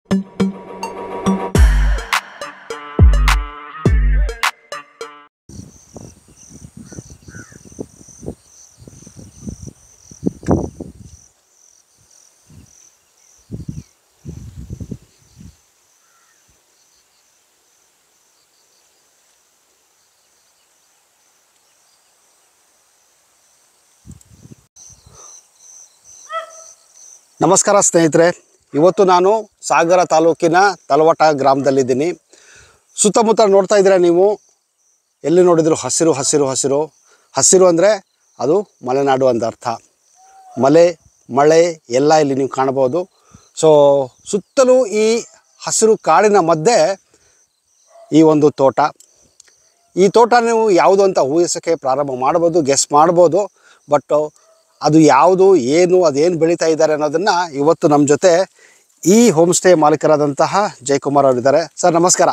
ನಮಸ್ಕಾರ ಸ್ನೇಹಿತರೆ ಇವತ್ತು ನಾನು ಸಾಗರ ತಾಲೂಕಿನ ತಲವಟ ಗ್ರಾಮದಲ್ಲಿದ್ದೀನಿ ಸುತ್ತಮುತ್ತ ನೋಡ್ತಾ ಇದ್ದೀರಾ ನೀವು ಎಲ್ಲಿ ನೋಡಿದ್ರು ಹಸಿರು ಹಸಿರು ಹಸಿರು ಹಸಿರು ಅಂದರೆ ಅದು ಮಲೆನಾಡು ಅಂತ ಅರ್ಥ ಮಲೆ ಮಳೆ ಎಲ್ಲ ಇಲ್ಲಿ ನೀವು ಕಾಣಬಹುದು ಸೊ ಸುತ್ತಲೂ ಈ ಹಸಿರು ಕಾಡಿನ ಮಧ್ಯೆ ಈ ಒಂದು ತೋಟ ಈ ತೋಟ ನೀವು ಯಾವುದು ಅಂತ ಊಹಿಸೋಕ್ಕೆ ಪ್ರಾರಂಭ ಮಾಡ್ಬೋದು ಗೆಸ್ ಮಾಡ್ಬೋದು ಬಟ್ ಅದು ಯಾವುದು ಏನು ಅದೇನು ಬೆಳೀತಾ ಇದ್ದಾರೆ ಅನ್ನೋದನ್ನು ಇವತ್ತು ನಮ್ಮ ಜೊತೆ ಈ ಹೋಮ್ ಸ್ಟೇ ಮಾಲೀಕರಾದಂತಹ ಜಯಕುಮಾರ್ ಅವರಿದ್ದಾರೆ ಸರ್ ನಮಸ್ಕಾರ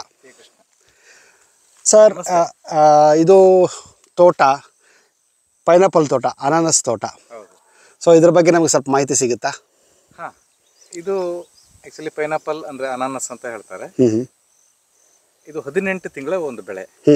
ಸರ್ ಆ, ಆ, ಇದು ತೋಟ ಪೈನಾಪಲ್ ತೋಟ ಅನಾನಸ್ ತೋಟ ಹೌದು ಸೊ ಇದ್ರ ಬಗ್ಗೆ ನಮಗೆ ಸ್ವಲ್ಪ ಮಾಹಿತಿ ಸಿಗುತ್ತಾ ಹಾ ಇದು ಆಕ್ಚುಲಿ ಪೈನಾಪಲ್ ಅಂದ್ರೆ ಅನಾನಸ್ ಅಂತ ಹೇಳ್ತಾರೆ ಹ್ಞೂ ಹ್ಞೂ ಇದು ಹದಿನೆಂಟು ತಿಂಗಳ ಒಂದು ಬೆಳೆ ಹ್ಞೂ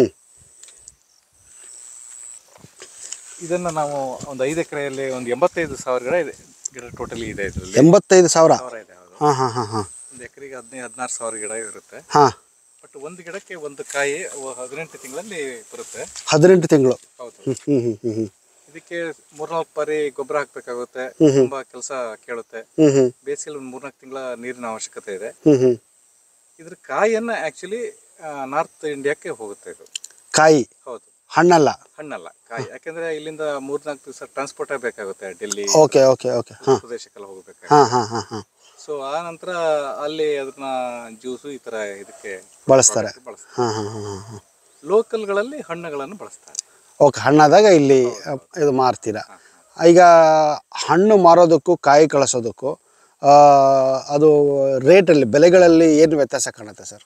ಇದನ್ನ ನಾವು ಒಂದು ಐದು ಎಕರೆಯಲ್ಲಿ ಒಂದು ಎಂಬತ್ತೈದು ಸಾವಿರ ಗಿಡ ಇದೆ ಗಿಡ ಟೋಟಲಿ ಇದೆ ಇದರಲ್ಲಿ ಎಂಬತ್ತೈದು ಸಾವಿರ ಸಾವಿರ ಇದೆ ಹೌದು ಹಾಂ ಹಾಂ ಹಾಂ ಹಾಂ ಒಂದು ಎಕರೆಗೆ ಹದಿನೈದು ಹದಿನಾರು ಸಾವಿರ ಗಿಡ ಇರುತ್ತೆ ಹಾಂ ಬಟ್ ಒಂದು ಗಿಡಕ್ಕೆ ಒಂದು ಕಾಯಿ ಅವು ಹದಿನೆಂಟು ತಿಂಗಳಲ್ಲಿ ಬರುತ್ತೆ ಹದಿನೆಂಟು ತಿಂಗಳು ಹೌದು ಹ್ಞೂ ಹ್ಞೂ ಹ್ಞೂ ಹ್ಞೂ ಹ್ಞೂ ಇದಕ್ಕೆ ಮೂರ್ನಾಲ್ಕು ಬಾರಿ ಗೊಬ್ಬರ ಹಾಕ್ಬೇಕಾಗುತ್ತೆ ಹ್ಮ್ ಹ್ಮ್. ತುಂಬಾ ಕೆಲಸ ಕೇಳುತ್ತೆ ಹ್ಞೂ ಹ್ಞೂ ಬೇಸಿಗೆಯಲ್ಲಿ ಒಂದು ಮೂರ್ನಾಲ್ಕು ತಿಂಗಳ ನೀರಿನ ಅವಶ್ಯಕತೆ ಇದೆ ಹ್ಞೂ ಹ್ಞೂ ಇದ್ರ ಕಾಯಿಯನ್ನ ಆಕ್ಚುಲಿ ನಾರ್ತ್ ಇಂಡಿಯಾಕ್ಕೆ ಹೋಗುತ್ತೆ ಇದು ಕಾಯಿ ಹೌದು ಹಣ್ಣಲ್ಲ ಹಣ್ಣಲ್ಲ ಕಾಯಿ ಯಾಕಂದ್ರೆ ಇಲ್ಲಿಂದ ಮೂರ್ನಾಲ್ಕು ದಿವಸ ಟ್ರಾನ್ಸ್ಪೋರ್ಟ್ ಬೇಕಾಗುತ್ತೆ ಡೆಲ್ಲಿ ಓಕೆ ಓಕೆ ಓಕೆ ಹಾಂ ಪ್ರದೇಶಕ್ಕೆಲ್ಲ ಹೋಗಬೇಕಾಗುತ್ತೆ ಹಾಂ ಹಾಂ ಹಾಂ ಹಾಂ ಸೊ ಆ ನಂತರ ಅಲ್ಲಿ ಅದನ್ನ ಜ್ಯೂಸು ಈ ತರ ಇದಕ್ಕೆ ಬಳಸ್ತಾರೆ ಬಳಸ್ತಾರೆ ಹಾಂ ಹಾಂ ಹಾಂ ಹಾಂ ಹಾಂ ಲೋಕಲ್ಗಳಲ್ಲಿ ಹಣ್ಣುಗಳನ್ನು ಬಳಸ್ತಾರೆ ಓಕೆ ಹಣ್ಣಾದಾಗ ಇಲ್ಲಿ ಅಹ್, ಇದು ಮಾರ್ತೀರಾ ಈಗ ಹಣ್ಣು ಮಾರೋದಕ್ಕೂ ಕಾಯಿ ಕಳಿಸೋದಕ್ಕೂ ಆ, ಅದು ರೇಟಲ್ಲಿ ಬೆಲೆಗಳಲ್ಲಿ ಏನು ವ್ಯತ್ಯಾಸ ಕಾಣುತ್ತೆ ಸರ್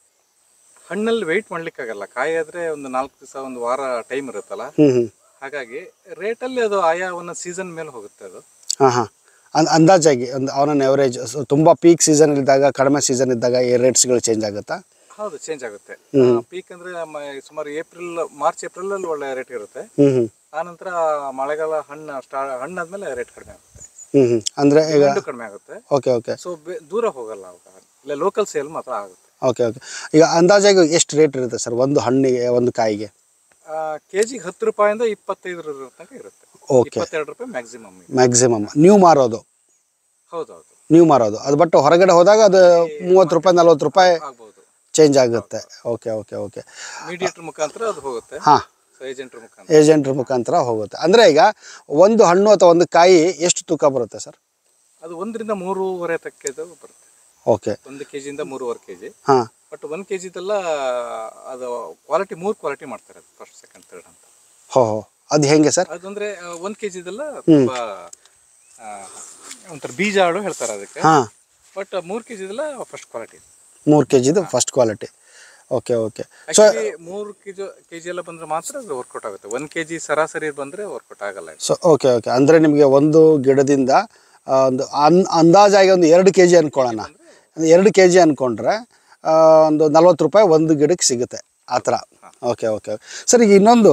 ಹಣ್ಣಲ್ಲಿ ವೆಯ್ಟ್ ಮಾಡ್ಲಿಕ್ಕಾಗಲ್ಲ ಕಾಯಿ ಆದ್ರೆ ಒಂದು ನಾಲ್ಕು ದಿವಸ ಒಂದು ವಾರ ಟೈಮ್ ಇರುತ್ತಲ್ಲ ಹ್ಞೂ ಹ್ಞೂ ಹಾಗಾಗಿ ರೇಟಲ್ಲಿ ಅದು ಆಯಾ ಒಂದು ಸೀಸನ್ ಮೇಲೆ ಹೋಗುತ್ತೆ ಅದು ಹಾಂ ಹಾಂ ಅಂದ್ ಅಂದಾಜಾಗಿ ಒಂದು ಅವನ ಎವರೇಜ್ ತುಂಬ ಪೀಕ್ ಸೀಸನ್ ಇದ್ದಾಗ ಕಡಿಮೆ ಸೀಸನ್ ಇದ್ದಾಗ ಈ ರೇಟ್ಸ್ಗಳು ಚೇಂಜ್ ಆಗುತ್ತಾ ಹೌದು ಚೇಂಜ್ ಆಗುತ್ತೆ ಪೀಕ್ ಅಂದ್ರೆ ಮ- ಸುಮಾರು ಏಪ್ರಿಲ್ ಮಾರ್ಚ್ ಏಪ್ರಿಲ್ ಅಲ್ಲಿ ಒಳ್ಳೆ ರೇಟ್ ಇರುತ್ತೆ ಹ್ಞೂ ಹ್ಞೂ ಆ ನಂತರ ಮಳೆಗಾಲ ಹಣ್ಣು ಸ್ಟಾರ್ಟ್ ಹಣ್ಣಾದ್ಮೇಲೆ ರೇಟ್ ಕಡಿಮೆ ಆಗುತ್ತೆ ಹ್ಞೂ ಹ್ಞೂ ಅಂದರೆ ಈಗ ಹಣ್ಣು ಕಡಿಮೆ ಆಗುತ್ತೆ ಓಕೆ ಓಕೆ ಸೊ ದೂರ ಹೋಗಲ್ಲ ಅವಾಗ ಇಲ್ಲ ಲೋಕಲ್ ಸೇಲ್ ಮಾತ್ರ ಆಗುತ್ತೆ ಓಕೆ ಓಕೆ ಈಗ ಅಂದಾಜಾಗಿ ಎಷ್ಟು ರೇಟ್ ಇರುತ್ತೆ ಸರ್ ಒಂದು ಹಣ್ಣಿಗೆ ಒಂದು ಕಾಯಿಗೆ ಕೆ ಜಿಗೆ ಹತ್ತು ರೂಪಾಯಿಂದ ಇಪ್ಪತ್ತೈದರ ತನಕ ಇರುತ್ತೆ ಓಕೆ ಇಪ್ಪತ್ತೆರಡು ರೂಪಾಯಿ ಮ್ಯಾಕ್ಸಿಮಮ್ ಮ್ಯಾಕ್ಸಿಮಮ್ ನೀವು ಮಾರೋದು ಹೌದೌದು ನೀವು ಮಾರೋದು ಅದು ಬಟ್ ಹೊರಗಡೆ ಹೋದಾಗ ಅದು ಮೂವತ್ತು ರೂಪಾಯಿ ನಲ್ವತ್ತು ರೂಪಾಯಿ ಆಗ್ಬೋದು ಚೇಂಜ್ ಆಗುತ್ತೆ ಓಕೆ ಓಕೆ ಓಕೆ ಮೀಡಿಯೇಟರ್ ಮುಖಾಂತರ ಅದು ಹೋಗುತ್ತೆ ಹಾಂ ಸೊ ಏಜೆಂಟ್ರ ಮುಖಾಂತರ ಏಜೆಂಟ್ರ ಮುಖಾಂತರ ಹೋಗುತ್ತೆ ಅಂದರೆ ಈಗ ಒಂದು ಹಣ್ಣು ಅಥವಾ ಒಂದು ಕಾಯಿ ಎಷ್ಟು ತೂಕ ಬರುತ್ತೆ ಸರ್ ಅದು ಒಂದರಿಂದ ಮೂರುವರೆ ತಕ್ಕೆದು ಬರುತ್ತೆ ಓಕೆ ಒಂದು ಕೆ ಜಿಯಿಂದ ಮೂರುವರೆ ಕೆ ಜಿ ಹಾಂ ಬಟ್ ಒಂದು ಕೆ ಜಿದೆಲ್ಲ ಅದು ಕ್ವಾಲಿಟಿ ಮೂರು ಕ್ವಾಲಿಟಿ ಮಾಡ್ತಾರೆ ಅದು ಫಸ್ಟ್ ಸೆಕೆಂಡ್ ಥರ್ಡ್ ಅಂತ ಹೋ ಹೋ ಅದು ಹೆಂಗೆ ಸರ್ ಅದಂದ್ರೆ ಆ, ಒಂದ್ ಕೆ ಜಿದೆಲ್ಲ ತುಂಬಾ ಆ, ಒಂಥರ ಬೀಜ ಆಡು ಹೇಳ್ತಾರೆ ಅದಕ್ಕೆ ಹಾಂ ಬಟ್ ಮೂರು ಕೆ ಜಿದೆಲ್ಲ ಫಸ್ಟ್ ಕ್ವಾಲಿಟಿ ಮೂರು ಕೆ ಜಿದು first quality okay okay so actually ಮೂರು ಕೆ ಜಿ ಕೆ ಜಿ ಎಲ್ಲ ಬಂದ್ರೆ ಮಾತ್ರ ಅದು ವರ್ಕೌಟ್ ಆಗುತ್ತೆ ಒಂದ್ ಕೆ ಜಿ ಸರಾಸರಿ ಬಂದ್ರೆ ವರ್ಕೌಟ್ ಆಗಲ್ಲ ಇದು. ಸೊ ಓಕೆ ಓಕೆ ಅಂದರೆ ನಿಮಗೆ ಒಂದು ಗಿಡದಿಂದ ಆ, ಒಂದು ಅನ್ ಅಂದಾಜಾಗಿ ಒಂದು ಎರಡು ಕೆ ಜಿ ಅಂದ್ಕೊಳ್ಳೋಣ ಒಂದು ಎರಡು ಕೆ ಜಿ ಅಂದ್ಕೊಂಡ್ರೆ ಆ, ಒಂದು ನಲ್ವತ್ತು ರೂಪಾಯಿ ಒಂದು ಗಿಡಕ್ಕೆ ಸಿಗುತ್ತೆ ಆ ಥರ ಓಕೆ ಓಕೆ ಓಕೆ ಸರ್ ಈಗ ಇನ್ನೊಂದು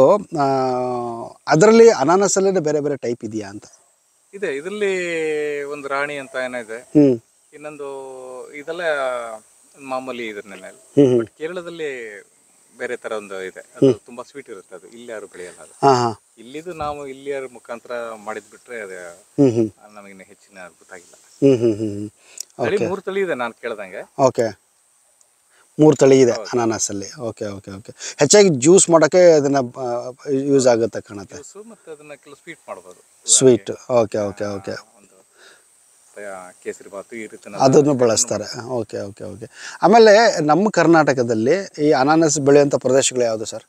ಅದರಲ್ಲಿ ಅನಾನಸಲ್ಲೇ ಬೇರೆ ಬೇರೆ ಟೈಪ್ ಇದೆಯಾ ಅಂತ ಇದೆ ಇದರಲ್ಲಿ ಒಂದು ರಾಣಿ ಅಂತ ಏನೋ ಇದೆ ಹ್ಞೂ ಇನ್ನೊಂದು ಇದೆಲ್ಲ ಮಾಮೂಲಿ ಇದನ್ನೆಲ್ಲ ಹ್ಞೂ ಹ್ಞೂ ಬಟ್ ಕೇರಳದಲ್ಲಿ ಬೇರೆ ತರ ಒಂದು ಇದೆ ಅದು ತುಂಬಾ ಸ್ವೀಟ್ ಇರುತ್ತೆ ಅದು ಇಲ್ಲಿ ಯಾರು ಬೆಳೆಯಲ್ಲ ಅದು ಹಾಂ ಹಾಂ ಇಲ್ಲಿದು ನಾವು ಇಲ್ಲಿಯರ ಮುಖಾಂತರ ಮಾಡಿದ್ ಬಿಟ್ರೆ ಅದು ಹ್ಞೂ ಹ್ಞೂ ನಮಗಿನ್ನ ಹೆಚ್ಚಿನ ಗೊತ್ತಾಗಿಲ್ಲ ಹ್ಞೂ ಹ್ಞೂ ಹ್ಞೂ ಹ್ಞೂ ತಳಿ ಮೂರು ತಳಿ ಇದೆ ನಾನು ಕೇಳ್ದಂಗೆ ಓಕೆ ಮೂರು ತಳಿ ಇದೆ ಅನಾನಸಲ್ಲಿ ಓಕೆ ಓಕೆ ಓಕೆ ಹೆಚ್ಚಾಗಿ ಜ್ಯೂಸ್ ಮಾಡೋಕ್ಕೆ ಅದನ್ನು ಯೂಸ್ ಆಗುತ್ತೆ ಕಾಣುತ್ತೆ ಜ್ಯೂಸು ಮತ್ತೆ ಅದನ್ನ ಕೆಲವು ಸ್ವೀಟ್ ಮಾಡ್ಬೋದು ಸ್ವೀಟ್ ಓಕೆ ಓಕೆ ಓಕೆ ಒಂದು ಆ, ಕೇಸರಿ ಬಾತು ಈ ರೀತಿ ಅದನ್ನು ಬಳಸ್ತಾರೆ ಓಕೆ ಓಕೆ ಓಕೆ ಆಮೇಲೆ ನಮ್ಮ ಕರ್ನಾಟಕದಲ್ಲಿ ಈ ಅನಾನಸ್ ಬೆಳೆಯುವಂಥ ಪ್ರದೇಶಗಳು ಯಾವುದು ಸರ್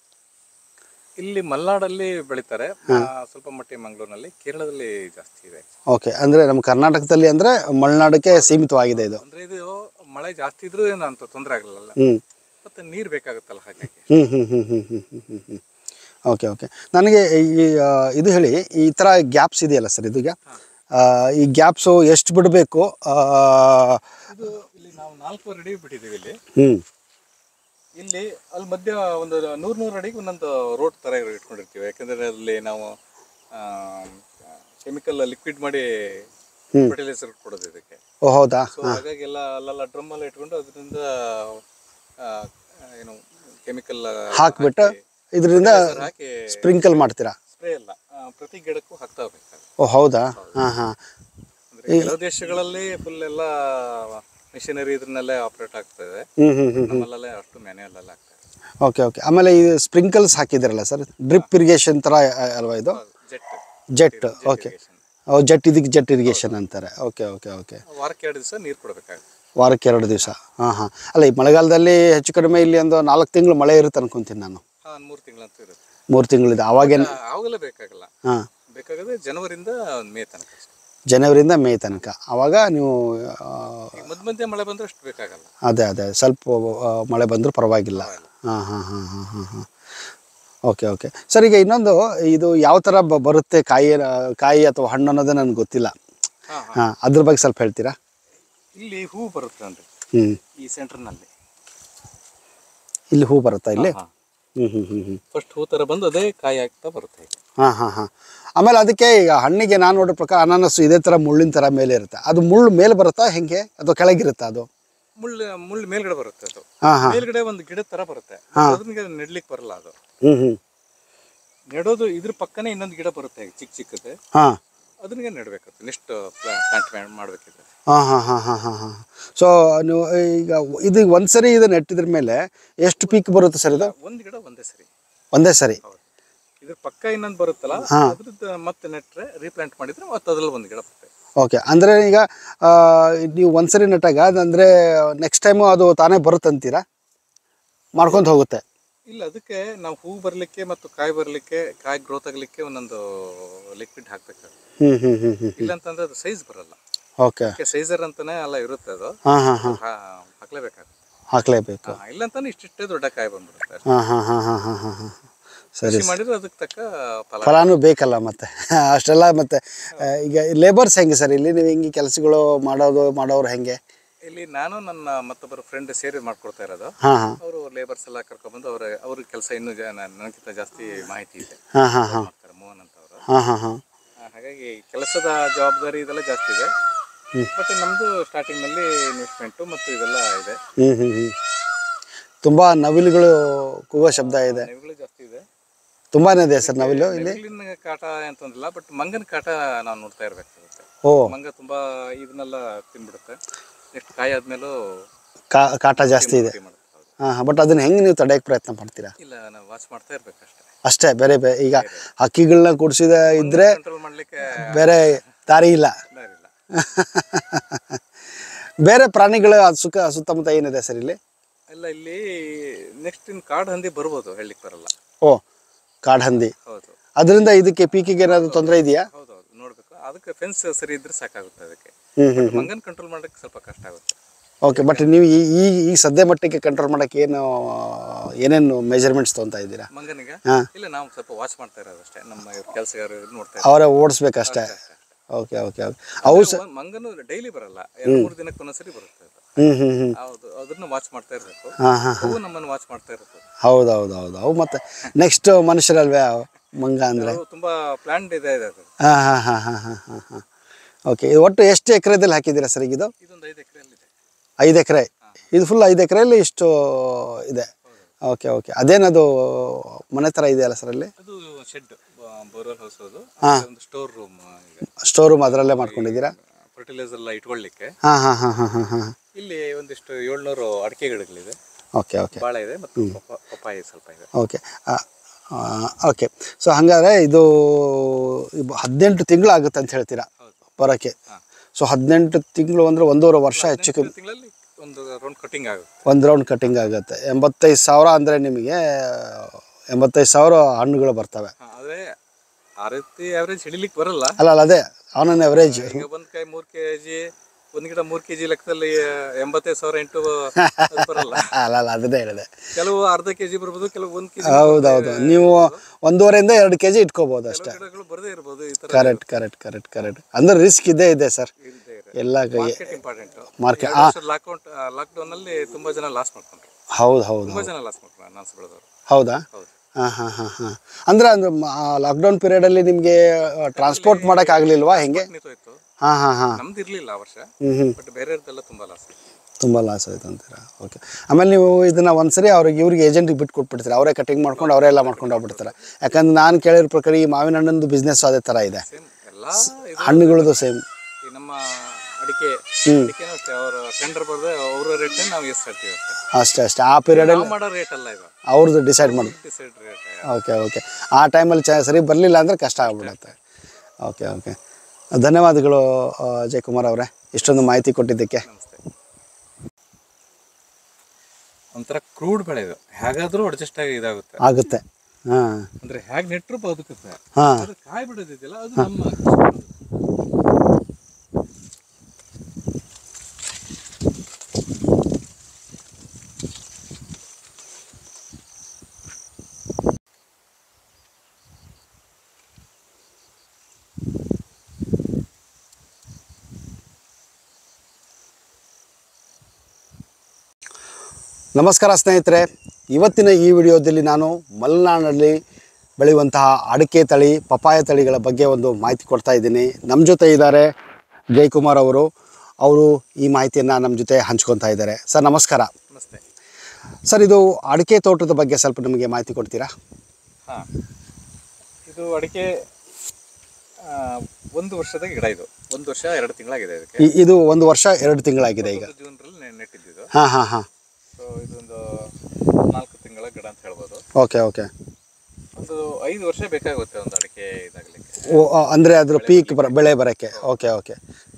ಇಲ್ಲಿ ಮಲ್ನಾಡಲ್ಲಿ ಬೆಳಿತಾರೆ ಆ, ಸ್ವಲ್ಪ ಮಟ್ಟಿಗೆ ಮಂಗಳೂರಿನಲ್ಲಿ ಕೇರಳದಲ್ಲಿ ಜಾಸ್ತಿ ಇದೆ ಓಕೆ ಅಂದರೆ ನಮ್ಮ ಕರ್ನಾಟಕದಲ್ಲಿ ಅಂದರೆ ಮಲೆನಾಡಕ್ಕೆ ಸೀಮಿತವಾಗಿದೆ ಇದು ಅಂದ್ರೆ ಇದು ಮಳೆ ಜಾಸ್ತಿ ಇದ್ರೂ ಏನು ಅಂತ ತೊಂದರೆ ಆಗಲ್ಲ ಹ್ಞೂ ಮತ್ತೆ ನೀರ್ ಬೇಕಾಗುತ್ತಲ್ಲ ಹಾಗಾಗಿ ಹ್ಞೂ ಹ್ಞೂ ಹ್ಞೂ ಹ್ಞೂ ಹ್ಞೂ ಹ್ಞೂ ಹ್ಞೂ ಹ್ಞೂ ಓಕೆ ಓಕೆ ನನಗೆ ಈ ಆ, ಇದು ಹೇಳಿ ಈ ಥರ ಗ್ಯಾಪ್ಸ್ ಇದೆಯಲ್ಲ ಸರ್ ಇದೀಗ ಆ, ಈ ಗ್ಯಾಪ್ಸು ಎಷ್ಟು ಬಿಡಬೇಕು ಇದು ಇಲ್ಲಿ ನಾವು ನಾಲ್ಕೂವರೆ ಅಡಿ ಬಿಟ್ಟಿದ್ದೀವಿ ಇಲ್ಲಿ ಹ್ಞೂ ಇಲ್ಲಿ ಅಲ್ಲಿ ಮಧ್ಯ ಒಂದು ನೂರು ನೂರು ಅಡಿಗೆ ಒಂದೊಂದು ರೋಡ್ ತರ ಇಟ್ಕೊಂಡಿರ್ತೀವಿ ಯಾಕಂದ್ರೆ ಅಲ್ಲಿ ನಾವು ಕೆಮಿಕಲ್ ಲಿಕ್ವಿಡ್ ಮಾಡಿ ಹ್ಮ್. ಫರ್ಟಿಲೈಸರ್ ಕೊಡೋದು ಇದಕ್ಕೆ ಓ ಹೌದಾ ಸೊ ಹಾಗಾಗಿ ಎಲ್ಲ ಅಲ್ಲೆಲ್ಲ ಡ್ರಮ್ ಎಲ್ಲ ಇಟ್ಕೊಂಡು ಅದರಿಂದ ಆ, ಏನು ಕೆಮಿಕಲ್ ಹಾಕ್ಬಿಟ್ಟು ಇದರಿಂದ ಹಾಕಿ ಸ್ಪ್ರಿಂಕಲ್ ಮಾಡ್ತೀರಾ ಸ್ಪ್ರೇ ಎಲ್ಲ ಆ, ಪ್ರತಿ ಗಿಡಕ್ಕೂ ಹಾಕ್ತಾ ಹೋಗ್ಬೇಕು ಓ ಹೌದಾ ಹಾಂ ಹಾಂ ಅಂದ್ರೆ ಕೆಲವು ದೇಶಗಳಲ್ಲಿ ಫುಲ್ ಎಲ್ಲ ಮಿಷನರಿ ಇದ್ರನ್ನಲ್ಲೇ ಆಪರೇಟ್ ಆಗ್ತದೆ ಹ್ಞೂ ಹ್ಞೂ ಹ್ಞೂ ನಮ್ಮಲ್ಲೆಲ್ಲ ಅಷ್ಟು ಮ್ಯಾನ್ಯಲ್ ಎಲ್ಲ ಆಗ್ತದೆ ಓಕೆ ಓಕೆ ಆಮೇಲೆ ಇದು ಸ್ಪ್ರಿಂಕಲ್ಸ್ ಹಾಕಿದಿರಲ್ಲ ಸರ್ ಡ್ರಿಪ್ ಇರಿಗೇಷನ್ ಥರ ಅಲ್ವಾ ಇದು ಜೆಟ್ ಜೆಟ್ ಓಕೆ ಜೆಟ್ ಇದಕ್ಕೆ ಜೆಟ್ ಇರಿಗೇಷನ್ ಅಂತಾರೆ ಓಕೆ ಓಕೆ ಓಕೆ ವಾರಕ್ಕೆ ಎರಡು ದಿವಸ ನೀರು ಕೊಡಬೇಕಾಗುತ್ತೆ ವಾರಕ್ಕೆ ಎರಡು ದಿವಸ ಹಾಂ ಹಾಂ ಅಲ್ಲ ಈ ಮಳೆಗಾಲದಲ್ಲಿ ಹೆಚ್ಚು ಕಡಿಮೆ ಇಲ್ಲಿ ಒಂದು ನಾಲ್ಕು ತಿಂಗಳು ಮಳೆ ಇರುತ್ತೆ ಅನ್ಕೊಂತೀನಿ ನಾನು ಹಾ ಒಂದು ಮೂರು ತಿಂಗಳಂತೂ ಇರುತ್ತೆ ಮೂರು ತಿಂಗಳಿದೆ ಅವಾಗೇನು ಆವಾಗೆಲ್ಲ ಬೇಕಾಗಲ್ಲ ಹಾಂ ಬೇಕಾಗದೆ ಜನವರಿಂದ ಒಂದು ಮೇ ತನಕ ಅಷ್ಟೇ ಜನವರಿಯಿಂದ ಮೇ ತನಕ ಅವಾಗ ನೀವು ಆ, ಈಗ ಮಧ್ಯ ಮಧ್ಯೆ ಮಳೆ ಬಂದ್ರೆ ಅಷ್ಟು ಬೇಕಾಗಲ್ಲ ಅದೇ ಅದೇ ಸ್ವಲ್ಪ ಆ, ಮಳೆ ಬಂದರೂ ಪರವಾಗಿಲ್ಲ ಹಾಂ ಹಾಂ ಹಾಂ ಹಾಂ ಹಾಂ ಹಾಂ ಓಕೆ ಓಕೆ ಸರ್ ಈಗ ಇನ್ನೊಂದು ಇದು ಯಾವ ಥರ ಬ- ಬರುತ್ತೆ ಕಾಯಿ ಕಾಯಿ ಅಥವಾ ಹಣ್ಣು ಅನ್ನೋದು ನನಗೆ ಗೊತ್ತಿಲ್ಲ ಹಾ ಹಾ ಹಾಂ ಅದ್ರ ಬಗ್ಗೆ ಸ್ವಲ್ಪ ಹೇಳ್ತೀರಾ ಇಲ್ಲಿ ಹೂ ಬರುತ್ತೆ ಅಂದ್ರೆ ಹ್ಞೂ ಈ ಸೆಂಟರ್ನಲ್ಲಿ ಇಲ್ಲಿ ಹೂ ಬರುತ್ತಾ ಇಲ್ಲಿ ಹಾ ಹ್ಞೂ ಹ್ಞೂ ಹ್ಞೂ ಹ್ಞೂ ಫಸ್ಟ್ ಹೂ ತರ ಬಂದು ಅದೇ ಕಾಯಿ ಆಗ್ತಾ ಬರುತ್ತೆ ಈಗ ಹಾಂ ಹಾಂ ಹಾಂ ಆಮೇಲೆ ಅದಕ್ಕೆ ಈಗ ಹಣ್ಣಿಗೆ ನಾನು ನೋಡೋ ಪ್ರಕಾರ ಅನಾನಸ್ಸು ಇದೇ ಥರ ಮುಳ್ಳಿನ ಥರ ಮೇಲೆ ಇರುತ್ತೆ ಅದು ಮುಳ್ಳು ಮೇಲೆ ಬರುತ್ತಾ ಹೆಂಗೆ ಅಥವಾ ಕೆಳಗಿರುತ್ತಾ ಅದು ಮುಳ್ಳು ಮುಳ್ಳು ಮೇಲ್ಗಡೆ ಬರುತ್ತೆ ಅದು ಹಾಂ ಹಾಂ ಮೇಲ್ಗಡೆ ಒಂದು ಗಿಡ ತರ ಬರುತ್ತೆ ಅದನ್ನ ನೆಡ್ಲಿಕ್ಕೆ ಬರಲ್ಲ ಅದು ಹ್ಞೂ ಹ್ಞೂ ನೆಡೋದು ಇದ್ರ ಪಕ್ಕನೇ ಇನ್ನೊಂದು ಗಿಡ ಬರುತ್ತೆ ಚಿಕ್ಕ ಚಿಕ್ಕದೆ ಹಾಂ ಅದನ್ನೇ ನೆಡ್ಬೇಕು ನೆಕ್ಸ್ಟ್ ಪ್ಲಾಂಟ್ ಮಾಡ್ಬೇಕಿದೆ ಹಾಂ ಹಾಂ ಹಾಂ ಹಾಂ ಹಾಂ ಹಾಂ ಸೊ ನೀವು ಈಗ ಇದು ಒಂದು ಸರಿ ಇದು ನೆಟ್ಟಿದ್ರ ಮೇಲೆ ಎಷ್ಟು ಪೀಕ್ ಬರುತ್ತೆ ಸರ್ ಇದು ಒಂದ್ ಗಿಡ ಒಂದೇ ಸರಿ ಒಂದೇ ಸರಿ ಹೌದು ಇದ್ರ ಪಕ್ಕ ಇನ್ನೊಂದು ಬರುತ್ತಲ್ಲ ಅದ್ರದ್ದು ಮತ್ತೆ ನೆಟ್ರೆ ರೀಪ್ಲಾಂಟ್ ಮಾಡಿದ್ರೆ ಮತ್ತೆ ಅದ್ರಲ್ಲಿ ಒಂದು ಗಿಡ ಬರುತ್ತೆ ಓಕೆ ಅಂದರೆ ಈಗ ಆ, ನೀವು ಒಂದು ಸರಿ ನೆಟ್ಟಾಗ ಅದಂದರೆ ನೆಕ್ಸ್ಟ್ ಟೈಮು ಅದು ತಾನೇ ಬರುತ್ತಂತೀರಾ ಮಾಡ್ಕೊಂಡು ಹೋಗುತ್ತೆ ಇಲ್ಲ ಅದಕ್ಕೆ ನಾವು ಹೂ ಬರ್ಲಿಕ್ಕೆ ಮತ್ತು ಕಾಯಿ ಬರ್ಲಿಕ್ಕೆ ಕಾಯಿ ಗ್ರೋತ್ ಆಗ್ಲಿಕ್ಕೆ ಒಂದೊಂದು ಲಿಕ್ವಿಡ್ ಹಾಕ್ಬೇಕಾಗುತ್ತೆ ಹ್ಞೂ ಹ್ಞೂ ಹ್ಞೂ ಹ್ಞೂ ಇಲ್ಲ ಅಂತಂದ್ರೆ ಅದು ಸೈಜ್ ಬರಲ್ಲ ಓಕೆ ಅದಕ್ಕೆ ಸೈಜರ್ ಅಂತಾನೆ ಎಲ್ಲ ಇರುತ್ತೆ ಅದು ಹಾಂ ಹಾಂ ಹಾಂ ಹಾ- ಹಾಕ್ಲೇಬೇಕಾಗುತ್ತೆ ಹಾಕ್ಲೇಬೇಕು ಹಾ, ಇಲ್ಲ ಅಂತಾನೆ ಇಷ್ಟಿಷ್ಟೇ ದೊಡ್ಡ ಕಾಯಿ ಬಂದ್ಬಿಡುತ್ತೆ ಹಾಂ ಹಾಂ ಹಾಂ ಹಾಂ ಹಾಂ ಹಾಂ ಹಾಂ ಸರಿ ಕೃಷಿ ಮಾಡಿದ್ರೆ ಅದಕ್ಕೆ ತಕ್ಕ ಫಲ ಫಲಾನು ಬೇಕಲ್ಲ ಮತ್ತೆ ಅಷ್ಟೆಲ್ಲ ಮತ್ತೆ ಆ, ಈಗ ಲೇಬರ್ಸ್ ಹೆಂಗೆ ಸರ್ ಇಲ್ಲಿ ನೀವು ಹಿಂಗೆ ಕೆಲಸಗಳು ಮಾಡೋದು ಮಾಡೋರು ಹೆಂಗೆ ಇಲ್ಲಿ ನಾನು ನನ್ನ ಮತ್ತೊಬ್ಬರು ಫ್ರೆಂಡ್ ಸೇರಿ ಮಾಡ್ಕೊಡ್ತಾ ಇರೋದು ಹಾಂ ಹಾಂ ಅವರು ಲೇಬರ್ಸ್ ಎಲ್ಲ ಕರ್ಕೊಂಡ್ಬಂದು ಅವ್ರ ಅವ್ರ ಕೆಲಸ ಇನ್ನೂ ಜ- ನನ್- ನನಗಿಂತ ಜಾಸ್ತಿ ಮಾಹಿತಿ ಇದೆ ಹಾಂ ಹಾಂ ಹಾಂ ಮಾಡ್ತಾರೆ ಮೋಹನ್ ಅಂತ ಅವರು ಹಾಂ ಹಾಂ ಹಾಂ ಹಾಗಾಗಿ ಕೆಲಸದ ಜವಾಬ್ದಾರಿ ಇದೆಲ್ಲ ಜಾಸ್ತಿ ಇದೆ ಬಟ್ ನಮ್ಮದು ಸ್ಟಾರ್ಟಿಂಗ್ನಲ್ಲಿ ಇನ್ವೆಸ್ಟ್ಮೆಂಟು ಮತ್ತು ಇದೆಲ್ಲ ಇದೆ ಹ್ಞೂ ಹ್ಞೂ ಹ್ಞೂ ತುಂಬ ನವಿಲುಗಳು ಕೂಗೋ ಶಬ್ದ ಇದೆ ನೆರಳು ಜಾಸ್ತಿ ಇದೆ ತುಂಬಾ ಇದೆ ಸರ್ ನವಿಲು ಇಲ್ಲಿ ನೆರಳಿನ ಕಾಟ ಅಂತಂದಿಲ್ಲ ಬಟ್ ಮಂಗನ ಕಾಟ ನಾವು ನೋಡ್ತಾ ಇರ್ಬೇಕಾಗುತ್ತೆ ಓ ಮಂಗ ತುಂಬಾ ಇದನ್ನೆಲ್ಲ ತಿನ್ಬಿಡುತ್ತೆ ನೆಕ್ಸ್ಟ್ ಕಾಯಿ ಆದ್ಮೇಲೂ ಕಾ ಕಾಟ ಜಾಸ್ತಿ ಇದೆ ತಿನ್ ಮಾಡುತ್ತೆ ಹೌದು. ಹಾಂ ಬಟ್ ಅದನ್ನ ಹೆಂಗೆ ನೀವು ತಡೆಯೋಕ್ಕೆ ಪ್ರಯತ್ನ ಮಾಡ್ತೀರಾ ಇಲ್ಲ ನಾವು ವಾಚ್ ಮಾಡ್ತಾ ಇರ್ಬೇಕಷ್ಟೇ ಅಷ್ಟೇ ಬೇರೆ ಬೇ ಈಗ ಹಕ್ಕಿಗಳನ್ನ ಕೂಡಿಸಿದ ಇದ್ರೆ ಕಂಟ್ರೋಲ್ ಮಾಡ್ಲಿಕ್ಕೆ ಬೇರೆ ದಾರಿ ಇಲ್ಲ ಇಲ್ಲ ಬೇರೆ ಪ್ರಾಣಿಗಳ ಸುಖ ಸುತ್ತಮುತ್ತ ಏನಿದೆ ಸರ್ ಇಲ್ಲಿ ಎಲ್ಲ ಇಲ್ಲಿ ನೆಕ್ಸ್ಟ್ ಇನ್ ಕಾಡು ಹಂದಿ ಬರ್ಬೋದು ಹೇಳಲಿಕ್ಕೆ ಬರಲ್ಲ ಓ ಕಾಡ್ಹಂದಿ ಹೌದು ಅದರಿಂದ ಇದಕ್ಕೆ ಪೀಕಿಗೆ ಏನಾದರೂ ತೊಂದರೆ ಇದೆಯಾ ಹೌದೌದು ನೋಡ್ಬೇಕು ಅದಕ್ಕೆ ಫೆನ್ಸ್ ಸರಿ ಇದ್ರೆ ಸಾಕಾಗುತ್ತೆ ಅದಕ್ಕೆ ಹ್ಞೂ ಹ್ಞೂ ಮಂಗನ್ ಕಂಟ್ರೋಲ್ ಮಾಡಕ್ಕೆ ಸ್ವಲ್ಪ ಕಷ್ಟ ಆಗುತ್ತೆ ಓಕೆ ಬಟ್ ನೀವು ಈ ಈ ಈ ಸದ್ಯ ಮಟ್ಟಿಗೆ ಕಂಟ್ರೋಲ್ ಮಾಡೋಕ್ಕೆ ಏನು ಏನೇನು ಮೆಜರ್ಮೆಂಟ್ಸ್ ತೊಗೊತಾ ಇದ್ದೀರಾ ಮಂಗನಿಗೆ ಹಾಂ ಇಲ್ಲ ನಾವು ಸ್ವಲ್ಪ ವಾಚ್ ಮಾಡ್ತಾ ಇರೋದು ಅಷ್ಟೇ ನಮ್ಮ ಇವ್ರ ಕೆಲಸಗಾರರು ನೋಡ್ತಾ ಅವರೇ ಓಡಿಸ್ಬೇಕಷ್ಟೇ ಓಕೆ ಓಕೆ ಓಕೆ ಅವು ಸ ಇರ್ತಾರೆ ಮಂಗನು ಡೈಲಿ ಬರಲ್ಲ ಎರಡು ಮೂರು ದಿನಕ್ಕೆ ಒಂದೊಂದ್ಸರಿ ಬರುತ್ತೆ ಅದು ಹ್ಞೂ ಹ್ಞೂ ಹ್ಞೂ ಹೌದು ಅದನ್ನ ವಾಚ್ ಮಾಡ್ತಾ ಇರಬೇಕು ಹಾಂ ಹಾಂ ಅವು ನಮ್ಮನ್ನು ವಾಚ್ ಮಾಡ್ತಾ ಇರುತ್ತೆ ಹೌದು ಹೌದು ಹೌದು ಅವು ಮತ್ತೆ ನೆಕ್ಸ್ಟ್ ಮನುಷ್ಯರಲ್ವೇ ಅವು ಮಂಗ ಅಂದರೆ ಅದು ತುಂಬಾ ಪ್ಲಾನ್ ಇದೆ ಇದೆ ಅದು ಹಾಂ ಹಾಂ ಹಾಂ ಹಾಂ ಹಾಂ ಹಾಂ ಹಾಂ ಓಕೆ ಇದು ಒಟ್ಟು ಎಷ್ಟು ಎಕರೆದಲ್ಲಿ ಹಾಕಿದ್ದೀರಾ ಸರ್ ಈಗ ಇದು ಇದೊಂದು ಐದು ಎಕರೆಯಲ್ಲಿ ಇದೆ ಐದು ಎಕರೆ ಇದು ಫುಲ್ ಐದು ಎಕರೆಯಲ್ಲಿ ಇಷ್ಟು ಇದೆ ಓಕೆ ಓಕೆ ಅದೇನದು ಮನೆ ಥರ ಇದೆಯಲ್ಲ ಸರ್ ಅಲ್ಲಿ ಅದು ಶೆಡ್ ಬೋರ್ವೆಲ್ ಹೌಸ್ ಅದು ಹಾ. ಒಂದು ಸ್ಟೋರ್ ರೂಮ್ ಇದೆ ಸ್ಟೋರ್ ರೂಮ್ ಅದರಲ್ಲೇ ಮಾಡ್ಕೊಂಡಿದ್ದೀರಾ ಫರ್ಟಿಲೈಸರ್ ಎಲ್ಲ ಇಟ್ಕೊಳ್ಳಿಕ್ಕೆ ಹಾಂ ಹಾಂ ಹಾಂ ಹಾಂ ಹಾಂ ಹಾಂ ಇಲ್ಲಿ ಒಂದಿಷ್ಟು ಏಳ್ನೂರು ಅಡಿಕೆಗಳಿದೆ ಓಕೆ ಓಕೆ ಬಾಳೆ ಇದೆ ಮತ್ತು ಪಪ್ಪ- ಪಪ್ಪಾಯಿ ಸ್ವಲ್ಪ ಇದೆ ಓಕೆ ಓಕೆ ಸೊ ಹಾಗಾದ್ರೆ ಇದು ಇಬ್- ಹದಿನೆಂಟು ತಿಂಗಳು ಆಗುತ್ತೆ ಅಂತ ಹೇಳ್ತೀರಾ ಹೌದು ಬರೋಕ್ಕೆ ಹಾ. ಸೊ ಹದಿನೆಂಟು ತಿಂಗಳು ಅಂದರೆ ಒಂದೂವರೆ ವರ್ಷ ಹೆಚ್ಚು ಕಮ್ಮಿ ತಿಂಗಳಲ್ಲಿ ಒಂದು ರೌಂಡ್ ಕಟಿಂಗ್ ಆಗುತ್ತೆ ಒಂದು ರೌಂಡ್ ಕಟಿಂಗ್ ಆಗುತ್ತೆ ಎಂಬತ್ತೈದು ಸಾವಿರ ಅಂದರೆ ನಿಮಗೆ ಎಂಬತ್ತೈದು ಸಾವಿರ ಹಣ್ಣುಗಳು ಬರ್ತವೆ ಹಾ, ಆದ್ರೆ ಆ ರೀತಿ ಆವ್ರೇಜ್ ಹಿಡಿಲಿಕ್ಕೆ ಬರಲ್ಲ ಅಲ್ಲ ಅಲ್ಲ ಅದೇ ಅವನ ಅವರೇಜ್ ಈಗ ಒಂದ್ ಕಾಯಿ ಮೂರ್ ಕೆಜಿ ಒಂದ್ ಗಿಡ ಮೂರ್ ಕೆಜಿ ಲೆಕ್ಕದಲ್ಲಿ ಎಂಬತ್ತೈದು ಸಾವಿರ ಎಂಟು ಅದು ಬರಲ್ಲ ಅಲ್ಲ ಅಲ್ಲ ಅದನ್ನೇ ಹೇಳಿದೆ ಕೆಲವು ಅರ್ಧ ಕೆಜಿ ಬರ್ಬೋದು ಕೆಲವು ಒಂದ್ ಕೆಜಿ ಹೌದೌದು ನೀವು ಒಂದೂವರೆಯಿಂದ ಎರಡು ಕೆ ಜಿ ಇಟ್ಕೋಬೋದು ಅಷ್ಟೇ ಗಿಡಗಳು ಬರದೇ ಇರ್ಬೋದು ಈ ತರ ಕರೆಕ್ಟ್ ಕರೆಕ್ಟ್ ಕರೆಕ್ಟ್ ಕರೆಕ್ಟ್ ಅಂದ್ರೆ ರಿಸ್ಕ್ ಇದೇ ಇದೆ ಸರ್ ಇದ್ದೇ ಇದೆ ಎಲ್ಲ ಕೈ market important market lockout lockdown ಅಲ್ಲಿ ತುಂಬಾ ಜನ ಲಾಸ್ ಮಾಡ್ಕೊಂಡ್ರು ಹೌದು ಹೌದು ತುಂಬಾ ಜನ ಲಾಸ್ ಮಾಡ್ಕೊಂಡ್ರು ಅನಾನ್ಸ್ ಬೆಳೆದವರು ಹೌದಾ ಹೌದು ಹಾಂ ಹಾಂ ಹಾಂ ಹಾಂ ಅಂದರೆ ಅಂದ್ರೆ ಲಾಕ್ಡೌನ್ ಪೀರಿಯಡಲ್ಲಿ ನಿಮಗೆ ಟ್ರಾನ್ಸ್ಪೋರ್ಟ್ ಮಾಡೋಕ್ಕಾಗಲಿಲ್ವಾ ಹೆಂಗೆ ನಿಂತೋಯ್ತು ಹಾಂ ಹಾಂ ಹಾಂ ನಮ್ದು ಇರ್ಲಿಲ್ಲ ಆ ವರ್ಷ ಹ್ಞೂ ಹ್ಞೂ ಬಟ್ ಬೇರೆಯವ್ರದ್ದೆಲ್ಲ ತುಂಬಾ ಲಾಸ್ ತುಂಬ ಲಾಸ್ ಆಯ್ತು ಅಂತೀರಾ ಓಕೆ ಆಮೇಲೆ ನೀವು ಇದನ್ನು ಒಂದ್ಸರಿ ಅವ್ರಿಗೆ ಇವ್ರಿಗೆ ಏಜೆಂಟಿಗೆ ಬಿಟ್ಟು ಕೊಟ್ಬಿಡ್ತೀರಾ ಅವರೇ ಕಟಿಂಗ್ ಮಾಡ್ಕೊಂಡು ಅವರೇ ಎಲ್ಲ ಮಾಡ್ಕೊಂಡು ಹೋಗ್ಬಿಡ್ತಾರೆ ಯಾಕಂದ್ರೆ ನಾನು ಕೇಳಿರೋ ಪ್ರಕಾರ ಈ ಮಾವಿನ ಹಣ್ಣಂದು ಬಿಸ್ನೆಸ್ ಅದೇ ಥರ ಇದೆ ಸೇಮ್ ಎಲ್ಲ ಇದು ಹಣ್ಣುಗಳದ್ದು ಸೇಮ್ ಈ ನಮ್ಮ ಅಡಿಕೆ ಅಡಿಕೆನೂ ಅಷ್ಟೇ ಅವ್ರ ಟೆಂಡರ್ ಬರ್ದೆ ಅವ್ರ ರೇಟ್ ನಾವು ಎಷ್ಟು ಹೇಳ್ತೀವಿ ಅಷ್ಟೇ ಅಷ್ಟೇ ಅಷ್ಟೇ ಆ ಪೀರಿಯಡಲ್ಲಿ ನಾವು ಮಾಡೋ ರೇಟ್ ಅಲ್ಲ ಇದು ಅವ್ರದ್ದು ಡಿಸೈಡ್ ಮಾಡಿ ಡಿಸೈಡ್ ರೇಟ್ ಓಕೆ ಓಕೆ ಆ ಟೈಮಲ್ಲಿ ಚ ಸರಿ ಬರಲಿಲ್ಲ ಅಂದರೆ ಕಷ್ಟ ಆಗ್ಬಿಡುತ್ತೆ ಓಕೆ ಓಕೆ ಧನ್ಯವಾದಗಳು ಆ, ಜಯಕುಮಾರ್ ಅವರೇ ಇಷ್ಟೊಂದು ಮಾಹಿತಿ ಕೊಟ್ಟಿದ್ದಕ್ಕೆ ನಮಸ್ತೆ ಒಂಥರ ಕ್ರೂಡ್ ಬೆಳೆ ಇದು ಹೇಗಾದ್ರೂ ಅಡ್ಜಸ್ಟ್ ಆಗಿ ಇದಾಗುತ್ತೆ ಆಗುತ್ತೆ ಹಾಂ ಅಂದ್ರೆ ಹೇಗ್ ನೆಟ್ರು ಬದುಕುತ್ತೆ ಹಾಂ ಅದು ಕಾಯಿ ಬಿಡೋದಿದೆಯಲ್ಲ ಅದು ನಮ್ಮ ಕೃಷಿ ಮಾಡೋದು. ನಮಸ್ಕಾರ ಸ್ನೇಹಿತರೆ ಇವತ್ತಿನ ಈ ವಿಡಿಯೋದಲ್ಲಿ ನಾನು ಮಲೆನಾಡಿನಲ್ಲಿ ಬೆಳೆಯುವಂತಹ ಅಡಿಕೆ ತಳಿ ಪಪಾಯ ತಳಿಗಳ ಬಗ್ಗೆ ಒಂದು ಮಾಹಿತಿ ಕೊಡ್ತಾ ಇದ್ದೀನಿ ನಮ್ಮ ಜೊತೆ ಇದ್ದಾರೆ ಜಯಕುಮಾರ್ ಅವರು ಅವರು ಈ ಮಾಹಿತಿಯನ್ನು ನಮ್ಮ ಜೊತೆ ಹಂಚ್ಕೊತಾ ಇದ್ದಾರೆ ಸರ್ ನಮಸ್ಕಾರ ನಮಸ್ತೆ ಸರ್ ಇದು ಅಡಿಕೆ ತೋಟದ ಬಗ್ಗೆ ಸ್ವಲ್ಪ ನಮಗೆ ಮಾಹಿತಿ ಕೊಡ್ತೀರಾ ಹಾ ಇದು ಅಡಿಕೆ ಆ, ಒಂದು ವರ್ಷದ ಗಿಡ ಇದು ಒಂದು ವರ್ಷ ಎರಡು ತಿಂಗಳಾಗಿದೆ ಇದಕ್ಕೆ ಈ- ಇದು ಒಂದು ವರ್ಷ ಎರಡು ತಿಂಗಳಾಗಿದೆ ಈಗ ಜೂನ್ ರಲ್ಲಿ ನೆಟ್ಟಿದ್ದು ಹಾಂ ಹಾಂ ಹಾಂ ಸೊ ಇದೊಂದು ನಾಲ್ಕು ತಿಂಗಳ ಗಿಡ ಅಂತ ಹೇಳ್ಬೋದು ಓಕೆ ಓಕೆ ಒಂದು ಐದು ವರ್ಷ ಬೇಕಾಗುತ್ತೆ ಒಂದು ಅಡಿಕೆ ಇದಾಗಲಿಕ್ಕೆ ಓ ಅಂದರೆ ಅದ್ರ ಪೀಕ್ ಬರ ಬೆಳೆ ಬರೋಕ್ಕೆ ಓಕೆ ಓಕೆ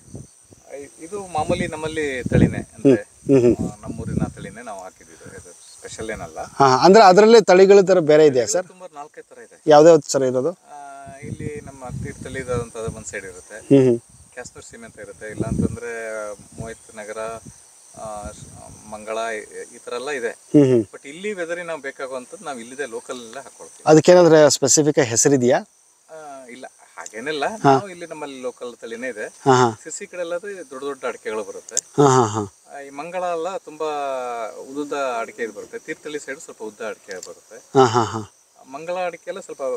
ಐ- ಇದು ಮಾಮೂಲಿ ನಮ್ಮಲ್ಲಿ ತಳಿನೇ ಅಂದ್ರೆ ಹ್ಞೂ ಹ್ಞೂ ಆ, ನಮ್ಮೂರಿನ ತಳಿನೇ ನಾವು ಹಾಕಿದ್ದು ಇದು ಸ್ಪೆಷಲ್ ಏನಲ್ಲ ಹಾಂ ಅಂದರೆ ಅದರಲ್ಲೇ ತಳಿಗಳ ಥರ ಬೇರೆ ಇದೆಯಾ ಸರ್ ತುಂಬಾ ನಾಲ್ಕೈದು ತರ ಇದೆ ಯಾವ್ದ್ಯಾವ್ದು ಸರ್ ಇರೋದು ಆ, ಇಲ್ಲಿ ನಮ್ಮ ತೀರ್ಥಳ್ಳಿದಂಥದ್ದು ಒಂದು ಸೈಡ್ ಇರುತ್ತೆ ಹ್ಞೂ ಹ್ಞೂ ಕ್ಯಾಸ್ನೂರ್ ಸೀಮೆ ಅಂತ ಇರುತ್ತೆ ಇಲ್ಲ ಅಂತಂದ್ರೆ ಮೋಹಿತ್ ನಗರ ಆ, ಶ- ಮಂಗಳ ಈ- ಈ ಥರ ಎಲ್ಲ ಇದೆ ಹ್ಞೂ ಹ್ಞೂ ಬಟ್ ಇಲ್ಲಿ ವೆದರಿಗೆ ನಾವು ಬೇಕಾಗುವಂಥದ್ದು ನಾವು ಇಲ್ಲಿದೆ ಲೋಕಲ್ ಎಲ್ಲ ಹಾಕೊಳ್ತೀವಿ ಅದಕ್ಕೇನಾದ್ರೆ ಸ್ಪೆಸಿಫಿಕ್ ಹೆಸರಿದೆಯಾ ಆ, ಇಲ್ಲ ಹಾಗೇನಿಲ್ಲ ನಾವು ಇಲ್ಲಿ ನಮ್ಮಲ್ಲಿ ಲೋಕಲ್ ತಳಿನೇ ಇದೆ ಹಾಂ ಹಾಂ ಸಿಸಿ ಕಡೆ ಎಲ್ಲ ದೊಡ್ಡ ದೊಡ್ಡ ಅಡಿಕೆಗಳು ಬರುತ್ತೆ ಹಾಂ ಹಾಂ ಹಾಂ ಆ, ಈ ಮಂಗಳ ಎಲ್ಲ ತುಂಬಾ ಉದ್ದ ಅಡಿಕೆ ಇದು ಬರುತ್ತೆ ತೀರ್ಥಹಳ್ಳಿ ಸೈಡ್ ಸ್ವಲ್ಪ ಉದ್ದ ಅಡಿಕೆ ಬರುತ್ತೆ ಹಾಂ ಹಾಂ ಹಾಂ ಆ, ಮಂಗಳ ಅಡಿಕೆ ಎಲ್ಲ ಸ್ವಲ್ಪ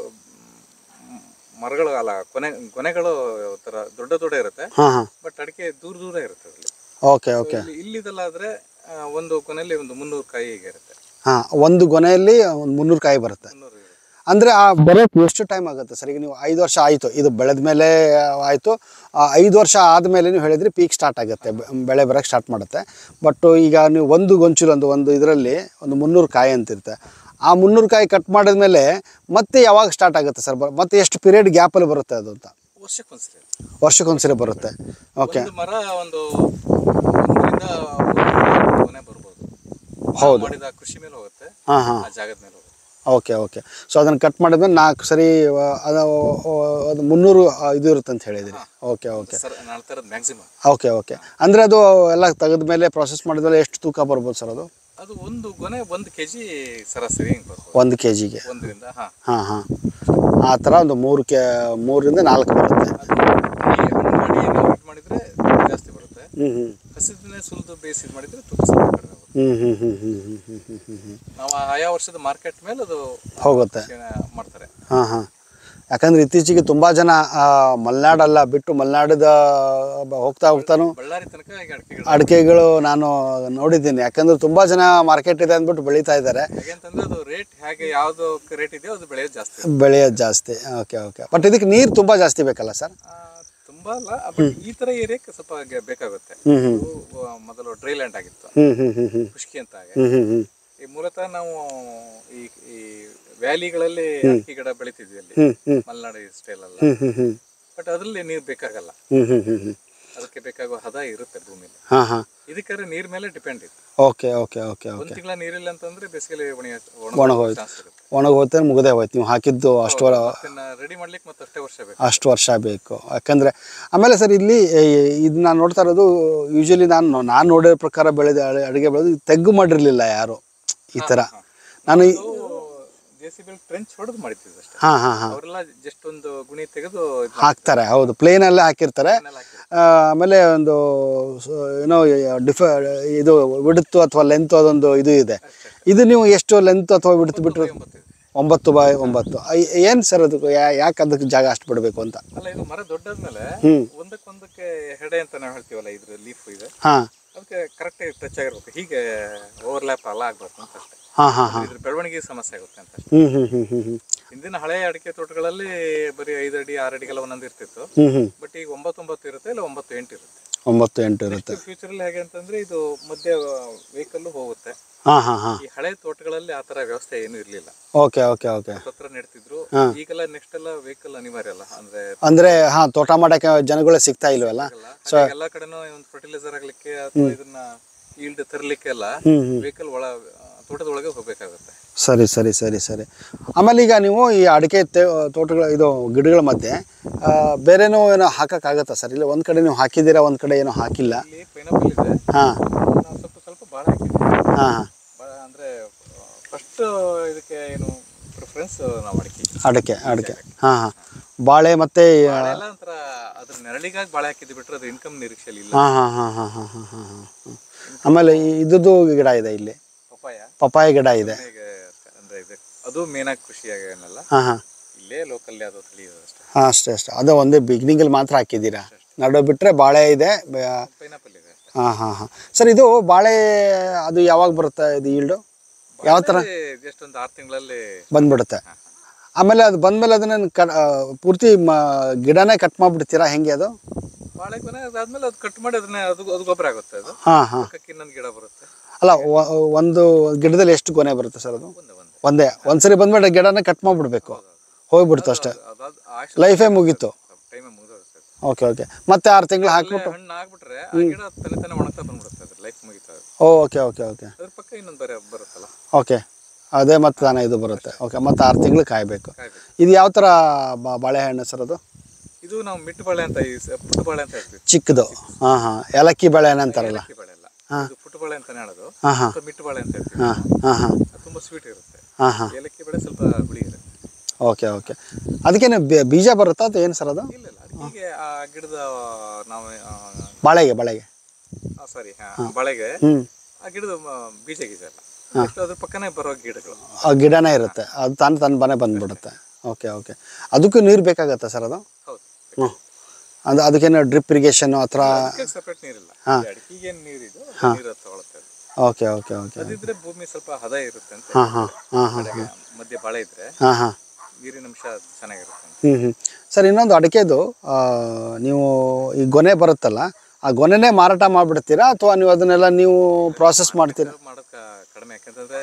ಮ್, ಮರಗಳು ಅಲ್ಲ ಕೊನೆ ಕೊನೆಗಳು ಥರ ದೊಡ್ಡ ದೊಡ್ಡ ಇರುತ್ತೆ ಹಾಂ ಹಾಂ ಬಟ್ ಅಡಿಕೆ ದೂರ ದೂರ ಇರುತ್ತೆ ಅದರಲ್ಲಿ ಓಕೆ ಓಕೆ ಇಲ್ಲಿ ಇಲ್ಲಿದಲ್ಲಾದ್ರೆ ಆ, ಒಂದು ಕೊನೆಯಲ್ಲಿ ಒಂದು ಮುನ್ನೂರು ಕಾಯಿ ಹೀಗೆ ಇರುತ್ತೆ ಹಾಂ ಒಂದು ಗೊನೆಯಲ್ಲಿ ಒಂದು ಮುನ್ನೂರು ಕಾಯಿ ಬರುತ್ತೆ ಮುನ್ನೂರು ಇರುತ್ತೆ ಅಂದರೆ ಆ ಬರೋಕ್ಕೆ ಎಷ್ಟು ಟೈಮ್ ಆಗುತ್ತೆ ಸರ್ ಈಗ ನೀವು ಐದು ವರ್ಷ ಆಯಿತು ಇದು ಬೆಳೆದ ಮೇಲೆ ಆಯಿತು ಐದು ವರ್ಷ ಆದಮೇಲೆ ನೀವು ಹೇಳಿದ್ರಿ ಪೀಕ್ ಸ್ಟಾರ್ಟ್ ಆಗುತ್ತೆ ಬೆ- ಬೆಳೆ ಬರೋಕ್ಕೆ ಸ್ಟಾರ್ಟ್ ಮಾಡುತ್ತೆ ಬಟ್ ಈಗ ನೀವು ಒಂದು ಗೊಂಚಲು ಒಂದು ಒಂದು ಇದರಲ್ಲಿ ಒಂದು ಮುನ್ನೂರು ಕಾಯಿ ಅಂತಿರುತ್ತೆ ಆ ಮುನ್ನೂರು ಕಾಯಿ ಕಟ್ ಮಾಡಿದ್ಮೇಲೆ ಮತ್ತೆ ಯಾವಾಗ ಸ್ಟಾರ್ಟ್ ಆಗುತ್ತೆ ಸರ್ ಬ- ಮತ್ತೆ ಎಷ್ಟು ಪೀರಿಯಡ್ ಗ್ಯಾಪಲ್ಲಿ ಬರುತ್ತೆ ಅದು ಅಂತ ವರ್ಷಕ್ಕೊಂದ್ಸರಿ ವರ್ಷಕ್ಕೊಂದ್ಸರಿ ಬರುತ್ತೆ ಓಕೆ ಒಂದು ಮರ ಒಂದು ಒಂದರಿಂದ ಒಂದು ಕೊನೆ ಬರ್ಬೋದು ನಾವು ಮಾಡಿದ ಕೃಷಿ ಮೇಲೆ ಹೋಗುತ್ತೆ ಹಾಂ ಹಾಂ ಆ ಜಾಗದ ಮೇಲೆ ಹೋಗುತ್ತೆ ಓಕೆ ಓಕೆ ಸೊ ಅದನ್ನು ಕಟ್ ಮಾಡಿದ್ಮೇಲೆ ನಾಲ್ಕು ಸರಿ ಆ, ಅದು ಆ, ಅದು ಮುನ್ನೂರು ಆ, ಇದು ಇರುತ್ತೆ ಅಂತ ಹೇಳಿದಿರಿ ಓಕೆ ಓಕೆ ಸರ್ ನಾಳೆ ಥರದ್ದು ಮ್ಯಾಕ್ಸಿಮಮ್ ಓಕೆ ಓಕೆ ಅಂದರೆ ಅದು ಎಲ್ಲ ತೆಗೆದ ಮೇಲೆ ಪ್ರಾಸೆಸ್ ಮಾಡಿದ್ಮೇಲೆ ಎಷ್ಟು ತೂಕ ಬರ್ಬೋದು ಸರ್ ಅದು ಅದು ಒಂದು ಗೊನೆ ಒಂದು ಕೆ ಜಿ ಸರಾಸರಿ ಹಿಂಗೆ ಬರ್ಬೋದು ಒಂದು ಕೆ ಜಿಗೆ ಒಂದರಿಂದ ಹಾಂ ಹಾಂ ಹಾಂ ಆ ಥರ ಒಂದು ಮೂರು ಕೆ ಮೂರರಿಂದ ನಾಲ್ಕು ಬರುತ್ತೆ ಅದು ಈ ಹಣ್ಣು ಮಾಡಿ ನಾವು ಇದು ಮಾಡಿದ್ರೆ ಜಾಸ್ತಿ ಬರುತ್ತೆ ಹ್ಞೂ ಹ್ಞೂ ಹಸಿದನ್ನೇ ಸುಲಿದು ಬೇಯಿಸಿ ಇದು ಮಾಡಿದ್ರೆ ತೂಕ ಸ್ವಲ್ಪ ಕಡಿಮೆ ಬರುತ್ತೆ ಹ್ಞೂ ಹ್ಞೂ ಹ್ಞೂ ಹ್ಞೂ ಹ್ಞೂ ಹ್ಞೂ ಹ್ಞೂ ಹ್ಞೂ ಹ್ಞೂ ನಾವು ಆಯಾ ವರ್ಷದ ಮಾರ್ಕೆಟ್ ಮೇಲೆ ಅದು ಹೋಗುತ್ತೆ ಏನ ಮಾಡ್ತಾರೆ ಹಾಂ ಹಾಂ ಯಾಕಂದ್ರೆ ಇತ್ತೀಚೆಗೆ ತುಂಬ ಜನ ಆ, ಮಲೆನಾಡಲ್ಲ ಬಿಟ್ಟು ಮಲೆನಾಡದ ಬ- ಹೋಗ್ತಾ ಹೋಗ್ತಾನು ಬಳ್ಳಾರಿ ತನಕ ಈಗ ಅಡಿಕೆಗಳು ಅಡಿಕೆಗಳು ನಾನು ನೋಡಿದ್ದೀನಿ ಯಾಕಂದ್ರೆ ತುಂಬ ಜನ ಮಾರ್ಕೆಟ್ ಇದೆ ಅಂದ್ಬಿಟ್ಟು ಬೆಳೀತಾ ಇದ್ದಾರೆ ಹೇಗೆ ಅಂತಂದ್ರೆ ಅದು ರೇಟ್ ಹೇಗೆ ಯಾವ್ದು ರೇಟ್ ಇದೆಯೋ ಅದು ಬೆಳೆಯೋದು ಜಾಸ್ತಿ ಬೆಳೆಯೋದು ಜಾಸ್ತಿ ಓಕೆ ಓಕೆ ಬಟ್ ಇದಕ್ಕೆ ನೀರು ತುಂಬ ಜಾಸ್ತಿ ಬೇಕಲ್ಲ ಸರ್ ಆ, ತುಂಬಾ ಅಲ್ಲ ಬಟ್ ಈ ತರ ಏರಿಯಾಕ್ಕೆ ಸ್ವಲ್ಪ ಗೆ- ಬೇಕಾಗುತ್ತೆ ಹ್ಞೂ ಹ್ಞೂ ಇದು, ಆ, ಮೊದಲು ಡ್ರೈ ಲ್ಯಾಂಡ್ ಆಗಿತ್ತು ಹ್ಞೂ ಹ್ಞೂ ಹ್ಞೂ ಹ್ಞೂ ಖುಷ್ಕಿ ಅಂತ ಹಾಗೆ ಹ್ಞೂ ಹ್ಞೂ ಹ್ಞೂ ಈ ಮೂಲತಃ ನಾವು ಈ ಈ ವ್ಯಾಲಿಗಳಲ್ಲಿ ಅಕ್ಕಿ ಗಿಡ ಬೆಳಿತಿದ್ವಿ ಅಲ್ಲಿ ಹ್ಞೂ ಹ್ಞೂ ಮಲೆನಾಡು ಸ್ಟೈಲ್ ಅಲ್ಲ ಹ್ಞೂ ಹ್ಞೂ ಹ್ಞೂ ಬಟ್ ಅದ್ರಲ್ಲಿ ನೀರು ಬೇಕಾಗಲ್ಲ ಹ್ಞೂ ಹ್ಞೂ ಹ್ಞೂ ಹ್ಞೂ ಅದಕ್ಕೆ ಬೇಕಾಗುವ ಹದ ಇರುತ್ತೆ ಭೂಮಿಲಿ ಹಾಂ ಹಾಂ ಇದಕ್ಕಾದ್ರೆ ನೀರ್ ಮೇಲೆ ಡಿಪೆಂಡ್ ಇದೆ ಓಕೆ ಓಕೆ ಓಕೆ ಒಂದ್ ಓಕೆ ತಿಂಗಳ ನೀರಿಲ್ಲ ಅಂತಂದ್ರೆ ಬೇಸಿಗೆಲಿ ಒಣಗಿ ಒಣಗೋಯ್ತು. ಚಾನ್ಸ್ ಇರುತ್ತೆ ಒಣಗೋಗುತ್ತೆ ಮುಗದೆ ಹೋಯ್ತು ನೀವು ಹಾಕಿದ್ದು ಅಷ್ಟು ವರ ರೆಡಿ ಮಾಡ್ಲಿಕ್ಕೆ ಮತ್ತೆ ಅಷ್ಟೇ ವರ್ಷ ಬೇಕು ಅಷ್ಟು ವರ್ಷ ಬೇಕು ಯಾಕಂದರೆ ಆಮೇಲೆ ಸರ್ ಇಲ್ಲಿ ಇದು ನಾನು ನೋಡ್ತಾ ಇರೋದು ಯೂಶಲಿ ನಾನು ನಾನು ನೋಡಿರೋ ಪ್ರಕಾರ ಬೆಳೆದ ಅಡುಗೆ ಬೆಳೆದು ತೆಗ್ಗು ಮಾಡಿರಲಿಲ್ಲ ಯಾರು ಈ ಥರ ನಾನು ಈ- ಅದು ಜೆ ಸಿ ಬಿ ಟ್ರೆಂಚ್ ಹೊಡೆದು ಮಾಡಿದ್ವಿ ಅಷ್ಟೇ ಹಾಂ ಹಾಂ ಹಾಂ ಅವರೆಲ್ಲ ಜಸ್ಟ್ ಒಂದು ಗುಣಿ ತೆಗೆದು ಇದ್ ಹಾಕ್ತಾರೆ ಹೌದು ಪ್ಲೇನಲ್ಲೇ ಹಾಕಿರ್ತಾರೆ ಮಣ್ಣೆಲ್ಲ ಹಾಕಿದ್ರು. ಆ, ಆಮೇಲೆ ಒಂದು ಸ- ಏನೋ ಡಿಫ ಇದು ವಿಡ್ತು ಅಥವಾ ಲೆಂತ್ ಅದೊಂದು ಇದು ಇದೆ ಇದು ನೀವು ಎಷ್ಟು ಲೆಂತ್ ಅಥವಾ ವಿಡ್ತು ಬಿಟ್ಟರು ಒಂಬತ್ತು ಇದೆ. ಒಂಬತ್ತು ಬೈ ಒಂಬತ್ತು ಏನು ಸರ್ ಅದು ಯಾ- ಯಾಕೆ ಅದಕ್ಕೆ ಜಾಗ ಅಷ್ಟು ಬಿಡಬೇಕು ಅಂತ ಅಲ್ಲ ಇದು ಮರ ದೊಡ್ಡದ್ಮೇಲೆ ಹ್ಮ್. ಒಂದಕ್ಕೊಂದಕ್ಕೆ ಹೆಡೆ ಅಂತ ನಾವು ಹೇಳ್ತೀವಲ್ಲ ಇದ್ರ ಲೀಫ್ ಇದೆ ಹಾಂ ಅದಕ್ಕೆ ಕರೆಕ್ಟಾಗಿ ಟಚ್ ಆಗಿರ್ಬೇಕು ಹೀಗೆ ಓವರ್ಲ್ಯಾಪ್ ಎಲ್ಲ ಆಗ್ಬಾರ್ದು ಅಂತ ಅಷ್ಟೇ ಹಾಂ ಹಾಂ ಹಾಂ ಇದ್ರ ಬೆಳವಣಿಗೆ ಸಮಸ್ಯೆ ಆಗುತ್ತೆ ಅಂತ ಅಷ್ಟೇ ಹ್ಞೂ ಹ್ಞೂ ಹ್ಞೂ ಹ್ಞೂ ಹ್ಞೂ ಹಿಂದಿನ ಹಳೆಯ ಅಡಿಕೆ ತೋಟಗಳಲ್ಲಿ ಬರೀ ಐದು ಅಡಿ ಆರು ಅಡಿಗೆಲ್ಲ ಒಂದೊಂದು ಇರ್ತಿತ್ತು ಹ್ಞೂ ಹ್ಞೂ ಬಟ್ ಈಗ ಒಂಬತ್ತು ಒಂಬತ್ತು ಇರುತ್ತೆ ಇಲ್ಲ ಒಂಬತ್ತು ಎಂಟು ಇರುತ್ತೆ ಒಂಬತ್ತು ಎಂಟು ಇರುತ್ತೆ ಫ್ಯೂಚರಲ್ಲಿ ಹೇಗೆ ಅಂತಂದ್ರೆ ಇದು ಮಧ್ಯ ವೆಹಿಕಲ್ ಹೋಗುತ್ತೆ ಹಾಂ ಹಾಂ ಹಾಂ ಈ ಹಳೆ ತೋಟಗಳಲ್ಲಿ ಆ ತರ ವ್ಯವಸ್ಥೆ ಏನು ಇರ್ಲಿಲ್ಲ ಓಕೆ ಓಕೆ ಓಕೆ ಹತ್ರ ನೆಡ್ತಿದ್ರು ಈಗೆಲ್ಲ ನೆಕ್ಸ್ಟ್ ಎಲ್ಲ ವೆಹಿಕಲ್ ಅನಿವಾರ್ಯ ಅಲ್ಲ ಅಂದ್ರೆ ಅಂದರೆ ಹಾಂ ತೋಟ ಮಾಡೋಕ್ಕೆ ಜನಗಳೇ ಸಿಗ್ತಾ ಇಲ್ವಲ್ಲ ಆಗಲ್ಲ. ಹಾಗಾಗಿ ಎಲ್ಲಾ ಕಡೆನೂ ಒಂದು ಫರ್ಟಿಲೈಸರ್ ಆಗ್ಲಿಕ್ಕೆ ಅಥವಾ ಇದನ್ನ ಈಲ್ಡ್ ತರ್ಲಿಕ್ಕೆ ಎಲ್ಲ ಹ್ಞೂ ಹ್ಞೂ ವೆಹಿಕಲ್ ಒಳ ತೋಟದ ಒಳಗೆ ಹೋಗ್ಬೇಕಾಗುತ್ತೆ ಸರಿ ಸರಿ ಸರಿ ಸರಿ ಆಮೇಲೆ ಈಗ ನೀವು ಈ ಅಡಿಕೆ ತೇ ತೋಟಗಳ ಇದು ಗಿಡಗಳ ಮಧ್ಯೆ ಆ, ಬೇರೆನೂ ಏನೋ ಹಾಕೋಕ್ಕಾಗತ್ತಾ ಸರ್ ಇಲ್ಲ ಒಂದು ಕಡೆ ನೀವು ಹಾಕಿದ್ದೀರಾ ಒಂದು ಕಡೆ ಏನೋ ಹಾಕಿಲ್ಲ ಇಲ್ಲಿ ಪೈನಾಪಲ್ ಇದೆ ಹಾಂ ನಾವು ಸ್ವಲ್ಪ ಸ್ವಲ್ಪ ಬಾಳೆ ಹಾಕಿದ್ವಿ ಹಾಂ ಹಾಂ ಬಾಳೆ ಅಂದ್ರೆ ಫಸ್ಟ್ ಇದಕ್ಕೆ ಏನು ಪ್ರಿಫರೆನ್ಸ್ ನಾವು ಅಡಿಕೆ ಅಡಿಕೆ ಅಡಿಕೆ ಹಾಂ ಹಾಂ ಬಾಳೆ ಮತ್ತು ಬಾಳೆ ಎಲ್ಲ ಒಂಥರ ಅದ್ರ ನೆರಳಿಗಾಗಿ ಬಾಳೆ ಹಾಕಿದ್ವಿ ಬಿಟ್ರೆ ಅದು ಇನ್ಕಮ್ ನಿರೀಕ್ಷೆಯಲ್ಲಿ ಇಲ್ಲ ಹಾಂ ಹಾಂ ಹಾಂ ಹಾಂ ಹಾಂ ಹಾಂ ಹಾಂ ಹಾಂ ಆಮೇಲೆ ಈ ಇದ್ದದ್ದು ಗಿಡ ಇದೆ ಇಲ್ಲಿ ಪಪ್ಪಾಯ ಪಪ್ಪಾಯ ಗಿಡ ಇದೆ ಹೇಗೆ ಅಂದ್ರೆ ಇದು ಅದು ಮೇನಾಗಿ ಖುಷಿಯಾಗಿ ಏನಲ್ಲ ಹಾಂ ಹಾಂ ಇಲ್ಲೇ ಲೋಕಲ್ಲಿ ಅದು ತಿಳಿಯೋದು ಅಷ್ಟೇ ಹಾಂ ಅಷ್ಟೇ ಅಷ್ಟೇ ಅದು ಒಂದೇ ಬಿಗ್ನಿಂಗಲ್ಲಿ ಮಾತ್ರ ಹಾಕಿದ್ದೀರಾ ನಡುವೆ ಬಿಟ್ಟರೆ ಬಾಳೆ ಇದೆ ಪೈನಾಪಲ್ ಇದೆ ಅಷ್ಟೇ ಹಾಂ ಹಾಂ ಹಾಂ ಸರ್ ಇದು ಬಾಳೆ ಅದು ಯಾವಾಗ ಬರುತ್ತೆ ಇದು ಈಲ್ಡು ಯಾವ ಥರ ಜಸ್ಟ್ ಒಂದು ಆರು ತಿಂಗಳಲ್ಲಿ ಬಂದ್ಬಿಡುತ್ತೆ ಆಮೇಲೆ ಅದು ಬಂದಮೇಲೆ ಅದನ್ನ ಕ ಆ, ಪೂರ್ತಿ ಮ ಗಿಡನೇ ಕಟ್ ಮಾಡಿಬಿಡ್ತೀರಾ ಹೆಂಗೆ ಅದು ಬಾಳೆ ಕೊನೆ ಅದಾದ್ಮೇಲೆ ಅದು ಕಟ್ ಮಾಡಿ ಅದನ್ನ ಅದು ಅದು ಗೊಬ್ಬರ ಆಗುತ್ತೆ ಅದು ಹಾಂ ಹಾಂ ಪಕ್ಕಕ್ಕೆ ಇನ್ನೊಂದು ಗಿಡ ಬರುತ್ತೆ ಅಲ್ಲ ವ- ಒಂದು ಗಿಡದಲ್ಲಿ ಎಷ್ಟು ಗೊನೆ ಬರುತ್ತೆ ಸರ್ ಅದು ಒಂದೇ ಒಂದೇ ಒಂದೇ ಒಂದ್ಸರಿ ಬಂದ್ಮೇಲೆ ಗಿಡನೇ ಕಟ್ ಮಾಡಿಬಿಡ್ಬೇಕು ಹೋಗ್ಬಿಡ್ತು ಅಷ್ಟೇ ಅದಾದ ಲೈಫೇ ಮುಗೀತು ಟೈಮೇ ಮುಗಿದೋಗುತ್ತೆ ಓಕೆ ಓಕೆ ಮತ್ತೆ ಆರು ತಿಂಗಳು ಹಾಕ್ಬಿಟ್ಟು ಹಣ್ಣು ಆಗ್ಬಿಟ್ರೆ ಆ ಗಿಡ ತಲೆ ತಾನೇ ಒಣಗ್ತಾ ಬಂದ್ಬಿಡುತ್ತೆ ಅದ್ರ ಲೈಫ್ ಮುಗಿತಾ ಅದು ಓ ಓಕೆ ಓಕೆ ಓಕೆ ಅದ್ರ ಪಕ್ಕ ಇನ್ನೊಂದು ಬೇರೆ ಬರುತ್ತಲ್ಲ ಓಕೆ ಅದೇ ಮತ್ತೆ ತಾನೇ ಇದು ಬರುತ್ತೆ ಓಕೆ ಮತ್ತೆ ಆರು ತಿಂಗಳು ಕಾಯಬೇಕು ಕಾಯ್ಬೇಕು ಇದು ಯಾವ ಥರ ಬಾ- ಬಾಳೆಹಣ್ಣು ಸರ್ ಅದು ಇದು ನಾವು ಮಿಟ್ಟು ಬಾಳೆ ಅಂತ ಈ ಸ- ಪುಟ್ಟ ಬಾಳೆ ಅಂತ ಹೇಳ್ತೀವಿ ಚಿಕ್ಕದು ಹಾಂ ಹಾಂ ಏಲಕ್ಕಿ ಬಾಳೆಹಣ್ಣು ಅಂತಾರಲ್ಲ ಏಲಕ್ಕಿ ಬಾಳೆ ಅಲ್ಲ ಹಾ. ಇದು ಪುಟ್ಟ ಬಾಳೆ ಅಂತಾನೆ ಹೇಳೋದು ಹಾಂ ಹಾಂ ಅಥವಾ ಮಿಟ್ಟು ಬಾಳೆ ಅಂತ ಹೇಳ್ತೀವಿ ಹಾಂ ಹಾಂ ಹಾಂ ಅದು ತುಂಬಾ ಸ್ವೀಟ್ ಇರುತ್ತೆ ಹಾಂ ಹಾಂ ಏಲಕ್ಕಿ ಬಾಳೆ ಸ್ವಲ್ಪ ಹುಳಿ ಇರುತ್ತೆ ಓಕೆ ಓಕೆ ಅದಕ್ಕೇನು ಬೀ- ಬೀಜ ಬರುತ್ತಾ ಅದು ಏನು ಸರ್ ಅದು ಇಲ್ಲ ಇಲ್ಲ ಅದಕ್ಕೆ ಆ ಗಿಡದ ನಾವು ಬಾಳೆಗೆ ಬಾಳೆಗೆ ಸಾರಿ ಬಾಳೆಗೆ ಹ್ಞೂ ಆ ಗಿಡದ ಮ- ಬೀಜ ಗೀಜ ಎಲ್ಲ Next ಅದ್ರ ಪಕ್ಕನೇ ಬರೋ ಗಿಡಗಳು ಆ ಗಿಡನೇ ಇರುತ್ತೆ ಅದು ತಾನು ತನ್ನ ಬನೆ ಬಂದ್ಬಿಡುತ್ತೆ ಓಕೆ ಓಕೆ ಅದಕ್ಕೂ ನೀರು ಬೇಕಾಗತ್ತಾ ಸರ್ ಅದು ಹೌದು ಹ್ಞೂ ಅದು ಅದಕ್ಕೇನು ಡ್ರಿಪ್ ಇರಿಗೇಷನ್ ಆ ಥರ ಅದಕ್ಕೆ ಸಪ್ರೇಟ್ ನೀರಿಲ್ಲ ಅಡಿಕೆಗೆ ಏನು ನೀರಿದು ನೀರು ತಗೊಳುತ್ತೆ ಅದು ಓಕೆ ಓಕೆ ಓಕೆ ಅದಿದ್ರೆ ಭೂಮಿ ಸ್ವಲ್ಪ ಹದ ಇರುತ್ತೆ ಅಂತ ಹಾಂ ಹಾಂ ಹಾಂ ಹಾಂ ಕಡೆಗೆ ಮಧ್ಯೆ ಬಾಳೆ ಇದ್ರೆ ಹಾಂ ಹಾಂ ನೀರಿನ ಅಂಶ ಚೆನ್ನಾಗಿರುತ್ತೆ ಅಂತ. ಹ್ಞೂ ಹ್ಞೂ ಸರ್ ಇನ್ನೊಂದು ಅಡಿಕೆದು ಆ, ನೀವು ಈ ಗೊನೆ ಬರುತ್ತಲ್ಲ ಆ ಗೊನೆನೇ ಮಾರಾಟ ಮಾಡಿಬಿಡ್ತೀರಾ ಅಥವಾ ನೀವು ಅದನ್ನೆಲ್ಲ ನೀವು ಪ್ರಾಸೆಸ್ ಮಾಡ್ತೀರಾ ಇದು ಮಾಡೋಕೆ ಕಡಿಮೆ ಯಾಕಂತಂದ್ರೆ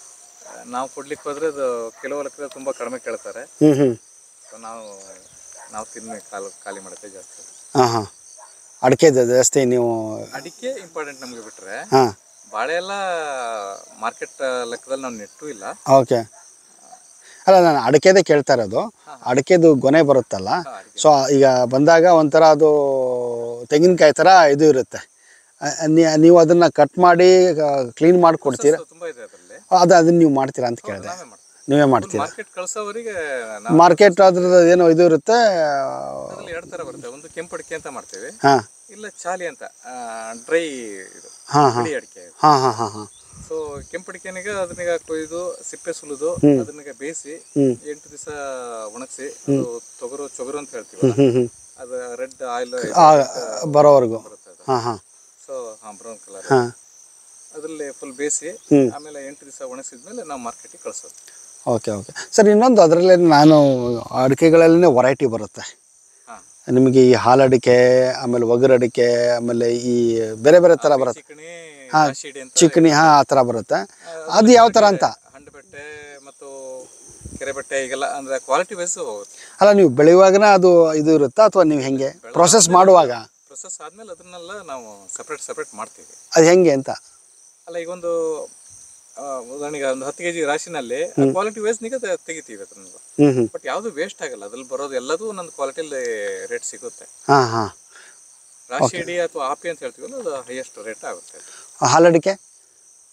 ಆ, ನಾವು ಕೊಡ್ಲಿಕ್ಕೆ ಹೋದ್ರೆ ಅದು ಕೆಲವು ಲೆಕ್ಕ ತುಂಬಾ ಕಡಿಮೆ ಕೇಳ್ತಾರೆ ಹ್ಞೂ ಹ್ಞೂ ಸೊ ನಾವು ನಾವು ತಿನ್ನ ಕಾಲು ಖಾಲಿ ಮಾಡೋದೇ ಜಾಸ್ತಿ ಹಾಂ ಹಾಂ ಅಡಿಕೆ ಜಾಸ್ತಿ ನೀವು ಅಡಿಕೆ ಇಂಪಾರ್ಟೆಂಟ್ ನಮಗೆ ಬಿಟ್ರೆ ಹಾಂ ಬಾಳೆ ಎಲ್ಲ ಮಾರ್ಕೆಟ್ ಲೆಕ್ಕದಲ್ಲಿ ನಾವು ನೆಟ್ಟು ಇಲ್ಲ ಓಕೆ ಅಲ್ಲ ನಾನು ಅಡಿಕೆದೇ ಕೇಳ್ತಾ ಇರೋದು ಅಡಿಕೆದು ಗೊನೆ ಬರುತ್ತಲ್ಲ ಹಾ, ಅಡಿಕೆ. ಸೊ ಈಗ ಬಂದಾಗ ಒಂಥರ ಅದು ತೆಂಗಿನಕಾಯಿ ಥರ ಇದು ಇರುತ್ತೆ ಆ, ನೀ- ನೀವು ಅದನ್ನು ಕಟ್ ಮಾಡಿ ಕ್ಲೀನ್ ಮಾಡಿ ಕೊಡ್ತೀರಾ So, ತುಂಬಾ ಇದೆ ಅದರಲ್ಲಿ ಅದು ಅದನ್ನು ನೀವು ಮಾಡ್ತೀರಾ ಅಂತ ಕೇಳಿದೆ ನಾವೇ ಮಾಡ್ತೀವಿ ನೀವೇ ಮಾಡ್ತೀರಾ ಮಾರ್ಕೆಟ್ ಕಳ್ಸೋವರಿಗೆ ನಾವು ಮಾರ್ಕೆಟ್ ಅದ್ರದ್ದು ಏನೋ ಇದು ಇರುತ್ತೆ ಅದ್ರಲ್ಲಿ ಎರಡು ತರ ಬರುತ್ತೆ ಒಂದು ಕೆಂಪು ಅಡಿಕೆ ಅಂತ ಮಾಡ್ತೇವೆ ಹಾಂ ಇಲ್ಲ ಚಾಲಿ ಅಂತ ಡ್ರೈ ಇದು ಹಾಂ ಹಾಂ ಬಿಳಿ ಅಡಿಕೆ ಹಾಂ ಹಾಂ ಹಾಂ ಹಾಂ ಸೊ ಕೆಂಪು ಅಡಿಕೆನಿಗೆ ಅದನ್ನೀಗ ಕೊಯ್ದು ಸಿಪ್ಪೆ ಸುಲಿದು ಅದನ್ನೀಗ ಬೇಯಿಸಿ ಹ್ಮ್. ಎಂಟು ದಿವಸ ಒಣಗಿಸಿ ಅದು ತೊಗರು ಚೊಗರು ಅಂತ ಹೇಳ್ತೀವಲ್ಲ ಹ್ಞೂ ಹ್ಞೂ ಅದು ರೆಡ್ ಆಯಿಲ್ ಬರೋವರೆಗೂ ಬರುತ್ತೆ ಅದು ಹಾಂ ಹಾಂ ಸೊ ಹಾಂ ಬ್ರೌನ್ ಕಲರ್ ಹಾಂ ಅದರಲ್ಲಿ ಫುಲ್ ಬೇಯಿಸಿ ಹ್ಮ್. ಆಮೇಲೆ ಎಂಟು ದಿವಸ ಒಣಗಿಸಿದ್ಮೇಲೆ ನಾವು ಮಾರ್ಕೆಟಿಗೆ ಕಳಿಸೋದು ಓಕೆ ಓಕೆ ಸರ್ ಇನ್ನೊಂದು ಅದರಲ್ಲೇ ನಾನು ಅಡಿಕೆಗಳಲ್ಲೇ ವೆರೈಟಿ ಬರುತ್ತೆ ಹಾಂ ನಿಮಗೆ ಈ ಹಾಲಡಿಕೆ ಆಮೇಲೆ ಒಗರು ಅಡಿಕೆ ಆಮೇಲೆ ಈ ಬೇರೆ ಬೇರೆ ಥರ ಬರುತ್ತೆ ಚಿಕಣಿ ಹಾ, ರಾಶಿಡಿ ಅಂತ ಚಿಕಣಿ ಹಾಂ ಆ ಥರ ಬರುತ್ತೆ ಅದು ಯಾವ ಥರ ಅಂತ ಹಂಡು ಬೆಟ್ಟೆ ಮತ್ತು ಕೆರೆ ಬೆಟ್ಟೆ ಈಗೆಲ್ಲ ಅಂದ್ರೆ ಕ್ವಾಲಿಟಿ ವೈಸ್ ಹೋಗುತ್ತೆ ಅಲ್ಲ ನೀವು ಬೆಳೆಯುವಾಗನೇ ಅದು ಇದು ಇರುತ್ತಾ ಅಥವಾ ನೀವು ಹೆಂಗೆ ಪ್ರೊಸೆಸ್ ಮಾಡುವಾಗ ಪ್ರೊಸೆಸ್ ಆದ್ಮೇಲೆ ಅದನ್ನೆಲ್ಲ ನಾವು ಸಪ್ರೇಟ್ ಸಪ್ರೇಟ್ ಮಾಡ್ತೀವಿ ಅದು ಹೆಂಗೆ ಅಂತ ಅಲ್ಲ ಈಗ ಒಂದು ಆ, ಉದಾಹರಣೆಗೆ ಒಂದು ಹತ್ತು ಕೆಜಿ ರಾಶಿನಲ್ಲಿ ಕ್ವಾಲಿಟಿ ವೈಸ್ ನಿಗ ತೆಗಿತೀವಿ ಅದನ್ನ ಹ್ಞೂ ಹ್ಞೂ ಬಟ್ ಯಾವುದು ವೇಸ್ಟ್ ಆಗಲ್ಲ ಅದ್ರಲ್ಲಿ ಬರೋದು ಎಲ್ಲದೂ ಒಂದೊಂದು ಕ್ವಾಲಿಟಿಲಿ ರೇಟ್ ಸಿಗುತ್ತೆ ಹಾಂ ಹಾಂ ರಾಶಿ ಇಡಿ ಅಥವಾ ಆಪಿ ಅಂತ ಹೇಳ್ತೀವಲ್ಲ ಅದು ಹೈಯೆಸ್ಟ್ ರೇಟ್ ಆಗುತ್ತೆ ಹಾಲಡಿಕೆ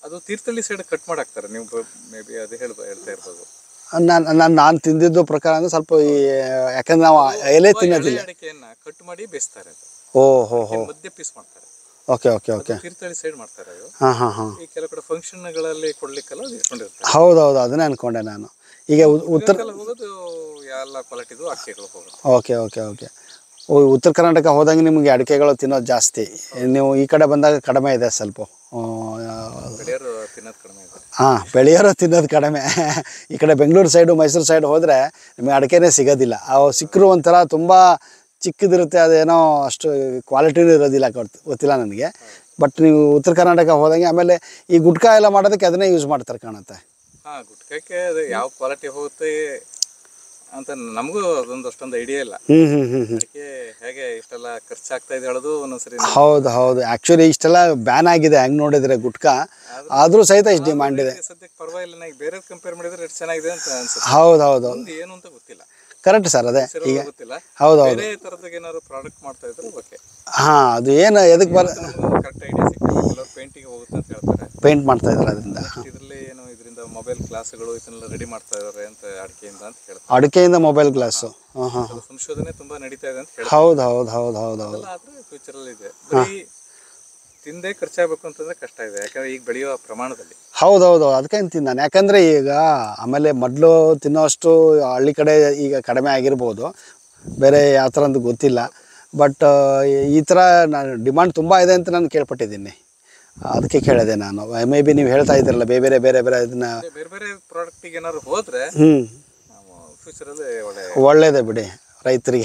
ಅದು ತೀರ್ಥಹಳ್ಳಿ ಸೈಡ್ ಕಟ್ ಮಾಡಾಕ್ತಾರೆ ನೀವು ಮೇ ಬಿ ಅದು ಹೇಳ್ ಹೇಳ್ತಾ ಇರ್ಬೋದು ನಾನು ನಾನು ನಾನು ತಿಂದಿದ್ದು ಪ್ರಕಾರ ಅಂದ್ರೆ ಸ್ವಲ್ಪ ಈ ಯಾಕಂದ್ರೆ ನಾವು ಎಲೆ ತಿನ್ನೋದಿಲ್ಲ ಎಳೆ ಅಡಿಕೆಯನ್ನ ಕಟ್ ಮಾಡಿ ಬೇಯಿಸ್ತಾರೆ ಅದು ಓ ಹೋ ಹೋ ಮಧ್ಯೆ ಪೀಸ್ ಮಾಡ್ತಾರೆ okay okay okay Tirthahalli side ಮಾಡ್ತಾರೆ ಅದು ಹಾಂ ಹಾಂ ಹಾಂ ಈ ಕೆಲವು ಕಡೆ ಫಂಕ್ಷನ್ಗಳಲ್ಲಿ ಕೊಡ್ಲಿಕ್ಕೆಲ್ಲ ಅದು ಇಟ್ಕೊಂಡಿರ್ತಾರೆ ಹೌದೌದು ಅದನ್ನೇ ಅನ್ಕೊಂಡೆ ನಾನು ಈಗ ಉ- ಉತ್ತರ ಇದಕ್ಕೆಲ್ಲ ಹೋಗೋದು ಎಲ್ಲ ಕ್ವಾಲಿಟಿದು ಅಕ್ಕಿಗಳು ಹೋಗುತ್ತೆ ಓಕೆ ಓಕೆ ಓಕೆ ಓ ಉತ್ತರ ಕರ್ನಾಟಕ ಹೋದಂಗೆ ನಿಮಗೆ ಅಡಿಕೆಗಳು ತಿನ್ನೋದು ಜಾಸ್ತಿ ನೀವು ಈ ಕಡೆ ಬಂದಾಗ ಕಡಿಮೆ ಇದೆ ಸ್ವಲ್ಪ ಬೆಳೆಯೋರು ತಿನ್ನೋದು ಕಡಿಮೆ ಇದೆ ಹಾಂ ಬೆಳೆಯೋರು ತಿನ್ನೋದು ಕಡಿಮೆ ಈ ಕಡೆ ಬೆಂಗಳೂರು ಸೈಡು ಮೈಸೂರು ಸೈಡ್ ಹೋದರೆ ನಿಮಗೆ ಅಡಿಕೆನೇ ಸಿಗೋದಿಲ್ಲ ಅವು ಸಿಕ್ಕರು ಒಂಥರ ತುಂಬ ಚಿಕ್ಕದಿರುತ್ತೆ ಅದೇನೋ ಅಷ್ಟು ಕ್ವಾಲಿಟಿನೂ ಇರೋದಿಲ್ಲ ಗೊತ್ತು ಗೊತ್ತಿಲ್ಲ ನನಗೆ ಬಟ್ ನೀವು ಉತ್ತರ ಕರ್ನಾಟಕ ಹೋದಂಗೆ ಆಮೇಲೆ ಈ ಗುಟ್ಕಾ ಎಲ್ಲ ಮಾಡೋದಕ್ಕೆ ಅದನ್ನೇ ಯೂಸ್ ಮಾಡ್ತಾರೆ ಕಾಣುತ್ತೆ ಹಾ ಗುಟ್ಕಕ್ಕೆ ಅದು ಯಾವ ಕ್ವಾಲಿಟಿ ಹೋಗುತ್ತೆ ಅಂತ ನಮಗೂ ಅದೊಂದು ಅಷ್ಟೊಂದು ಐಡಿಯಾ ಇಲ್ಲ ಹ್ಞೂ ಹ್ಞೂ ಹ್ಞೂ ಹ್ಞೂ ಅಡಿಕೆ ಹೇಗೆ ಇಷ್ಟೆಲ್ಲ ಖರ್ಚಾಗ್ತಾ ಇದೆ ಹೇಳೋದು ಒಂದೊಂದ್ಸರಿ ನಮ್ಗೆ ಹೌದು ಹೌದು ಆ್ಯಕ್ಚುಲಿ ಇಷ್ಟೆಲ್ಲ ಬ್ಯಾನ್ ಆಗಿದೆ ಹೆಂಗೆ ನೋಡಿದರೆ ಗುಟ್ಕಾ ಆದರೂ ಸಹಿತ ಇಷ್ಟು ಡಿಮಾಂಡ್ ಇದೆ ಸದ್ಯಕ್ಕೆ ಪರವಾಗಿಲ್ಲ ನನಗೆ ಬೇರೆ ಕಂಪೇರ್ ಮಾಡಿದ್ರೆ ಎಷ್ಟು ಚೆನ್ನಾಗಿದೆ ಅಂತ ಅನ್ಸುತ್ತೆ ಹೌದು ಹೌದು ಒಂದು ಏನು ಅಂತ ಗೊತ್ತಿಲ್ಲ ಕರೆಕ್ಟ್ ಸರ್ ಅದೇ ಹೆಸರು ಗೊತ್ತಿಲ್ಲ ಹೌದು ಹೌದು ಬೇರೆ ತರದಾಗ ಏನಾದ್ರು ಪ್ರಾಡಕ್ಟ್ ಮಾಡ್ತಾ ಇದ್ರೆ ಓಕೆ ಹಾಂ ಅದು ಏನು ಎದಕ್ಕೆ ಬರ ನಮ್ಗೆ ಕರೆಕ್ಟ್ ಐಡಿಯಾ ಸಿಗ್ತದೆ ಕೆಲವರು ಪೇಂಟಿಂಗ್ ಹೋಗುತ್ತೆ ಅಂತ ಹೇಳ್ತಾರೆ ಪೇಂಟ್ ಮಾಡ್ತಾ ಇದ್ದಾರೆ ಅದರಿಂದ ಇದರಲ್ಲಿ ಏನೋ ಇದರಿಂದ ಮೊಬೈಲ್ ಕ್ಲಾಸ್ಗಳು ಇದನ್ನೆಲ್ಲ ರೆಡಿ ಮಾಡ್ತಾ ಇದಾರೆ ಅಂತ ಅಡಿಕೆಯಿಂದ ಅಂತ ಹೇಳ್ತಾರೆ ಅಡಿಕೆಯಿಂದ ಮೊಬೈಲ್ ಗ್ಲಾಸು ಹಾಂ ಹಾಂ ಅದು ಸಂಶೋಧನೆ ತುಂಬಾ ನಡೀತಾ ಇದೆ ಅಂತ ಹೇಳ್ತಾರೆ ಹೌದು ಹೌದು ಹೌದು ಹೌದು ಹೌದು ಅದೆಲ್ಲ ಆದ್ರೆ ಫ್ಯೂಚರ್ ಅಲ್ಲಿ ಇದೆ ಬರೀ ತಿಂದೇ ಖರ್ಚಾಗಬೇಕು ಅಂತಂದ್ರೆ ಕಷ್ಟ ಇದೆ ಯಾಕಂದ್ರೆ ಈಗ ಬೆಳೆಯುವ ಪ್ರಮಾಣದಲ್ಲಿ ಹೌದು ಹೌದು ಅದಕ್ಕೆ ಅಂತೀನಿ ನಾನು ಯಾಕಂದರೆ ಈಗ ಆಮೇಲೆ ಮೊದಲು ತಿನ್ನೋಷ್ಟು ಹಳ್ಳಿ ಕಡೆ ಈಗ ಕಡಿಮೆ ಆಗಿರ್ಬೋದು ಬೇರೆ ಯಾವ ಥರ ಅಂತ ಗೊತ್ತಿಲ್ಲ ಬಟ್ ಈ ಥರ ನಾನು ಡಿಮಾಂಡ್ ತುಂಬ ಇದೆ ಅಂತ ನಾನು ಕೇಳ್ಪಟ್ಟಿದ್ದೀನಿ ಅದಕ್ಕೆ ಕೇಳಿದೆ ನಾನು ಮೇ ಬಿ ನೀವು ಹೇಳ್ತಾ ಇದ್ದೀರಲ್ಲ ಬೇರೆ ಬೇರೆ ಬೇರೆ ಬೇರೆ ಇದನ್ನ ಅದೇ ಬೇರೆ ಬೇರೆ ಪ್ರಾಡಕ್ಟಿಗೆ ಏನಾದ್ರು ಹೋದ್ರೆ ಹ್ಞೂ ನಾವು ಫ್ಯೂಚರಲ್ಲಿ ಒಳ್ಳೆ ಒಳ್ಳೇದೇ ಬಿಡಿ ರೈತರಿಗೆ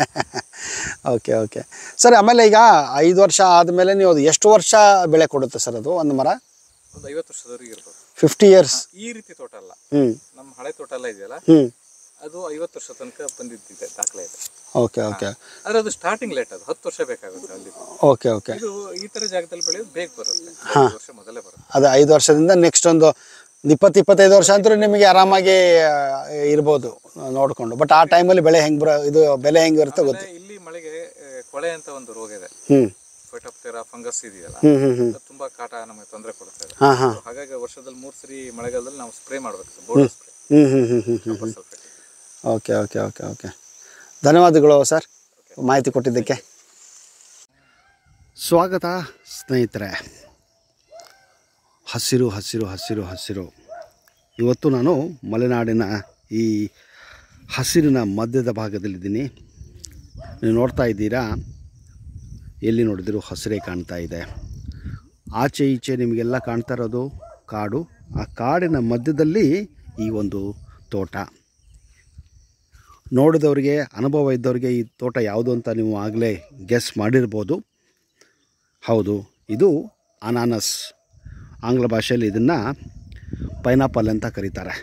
ಓಕೆ ಓಕೆ ಸರ್ ಆಮೇಲೆ ಈಗ ಐದು ವರ್ಷ ಆದಮೇಲೆ ನೀವು ಅದು ಎಷ್ಟು ವರ್ಷ ಬೆಳೆ ಕೊಡುತ್ತೆ ಸರ್ ಅದು ಒಂದು ಮರ ಒಂದು ಐವತ್ತು ವರ್ಷದವರೆಗೆ ಇರ್ಬೋದು ಫಿಫ್ಟಿ ಇಯರ್ಸ್ ಈ ರೀತಿ ತೋಟ ಅಲ್ಲ ಹ್ಞೂ ನಮ್ಮ ಹಳೆ ತೋಟ ಎಲ್ಲ ಇದೆಯಲ್ಲ ಹ್ಞೂ ಅದು ಐವತ್ತು ವರ್ಷ ತನಕ ಬಂದಿದ್ದಿದೆ ದಾಖಲೆ ಇದೆ ಓಕೆ ಓಕೆ ಆದ್ರೆ ಅದು ಸ್ಟಾರ್ಟಿಂಗ್ ಲೇಟ್ ಅದು ಹತ್ತು ವರ್ಷ ಬೇಕಾಗುತ್ತೆ ಅಲ್ಲಿ ಓಕೆ ಓಕೆ ಇದು ಈ ತರ ಜಾಗದಲ್ಲಿ ಬೆಳೆಯೋದು ಬೇಗ ಬರುತ್ತೆ ಐದು ವರ್ಷ ಮೊದಲೇ ಬರುತ್ತೆ ಅದು ಐದು ವರ್ಷದಿಂದ ನೆಕ್ಸ್ಟ್ ಒಂದು ಇಪ್ಪತ್ತು ಇಪ್ಪತ್ತೈದು ವರ್ಷ ಅಂತೂ ನಿಮಗೆ ಆರಾಮಾಗಿ ಆ, ಇರ್ಬೋದು ನೋಡಿಕೊಂಡು ಬಟ್ ಆ ಟೈಮಲ್ಲಿ ಬೆಳೆ ಹೆಂಗೆ ಬರೋ ಇದು ಬೆಲೆ ಹೆಂಗೆ ಇರುತ್ತೆ ಗೊತ್ತು ಆಮೇಲೆ ಇಲ್ಲಿ ಮಳೆಗೆ ಆ, ಕೊಳೆ ಅಂತ ಒಂದು ರೋಗ ಇದೆ ಹ್ಞೂ ಫೈಟೋಪ್ತೇರಾ ಫಂಗಸ್ ಇದೆಯಲ್ಲ ಹ್ಞೂ ಹ್ಞೂ ಹ್ಞೂ ಅದು ತುಂಬಾ ಕಾಟ ನಮಗೆ ತೊಂದರೆ ಕೊಡ್ತಾ ಇದೆ ಹಾಂ ಹಾಂ ಹಾಗಾಗಿ ವರ್ಷದಲ್ಲಿ ಮೂರು ಸರಿ ಮಳೆಗಾಲದಲ್ಲಿ ನಾವು ಸ್ಪ್ರೇ ಮಾಡಬೇಕು ಬೋರ್ಡ್ ಸ್ಪ್ರೇ ಹ್ಞೂ ಹ್ಞೂ ಹ್ಞೂ ಹ್ಞೂ ಹ್ಞೂ ಹ್ಞೂ sulphate okay okay okay okay ಧನ್ಯವಾದಗಳು ಸರ್ ಮಾಹಿತಿ ಕೊಟ್ಟಿದ್ದಕ್ಕೆ ಸ್ವಾಗತ ಸ್ನೇಹಿತರೆ ಹಸಿರು ಹಸಿರು ಹಸಿರು ಹಸಿರು ಇವತ್ತು ನಾನು ಮಲೆನಾಡಿನ ಈ ಹಸಿರಿನ ಮಧ್ಯದ ಭಾಗದಲ್ಲಿದ್ದೀನಿ ನೀವು ನೋಡ್ತಾ ಇದ್ದೀರಾ ಎಲ್ಲಿ ನೋಡಿದರೂ ಹಸಿರೇ ಕಾಣ್ತಾ ಇದೆ ಆಚೆ ಈಚೆ ನಿಮಗೆಲ್ಲ ಕಾಣ್ತಾ ಇರೋದು ಕಾಡು ಆ ಕಾಡಿನ ಮಧ್ಯದಲ್ಲಿ ಈ ಒಂದು ತೋಟ ನೋಡಿದವರಿಗೆ ಅನುಭವ ಇದ್ದವರಿಗೆ ಈ ತೋಟ ಯಾವುದು ಅಂತ ನೀವು ಆಗಲೇ ಗೆಸ್ ಮಾಡಿರ್ಬೋದು ಹೌದು ಇದು ಅನಾನಸ್ ಆಂಗ್ಲ ಭಾಷೆಯಲ್ಲಿ ಇದನ್ನು ಪೈನಾಪಲ್ ಅಂತ ಕರೀತಾರೆ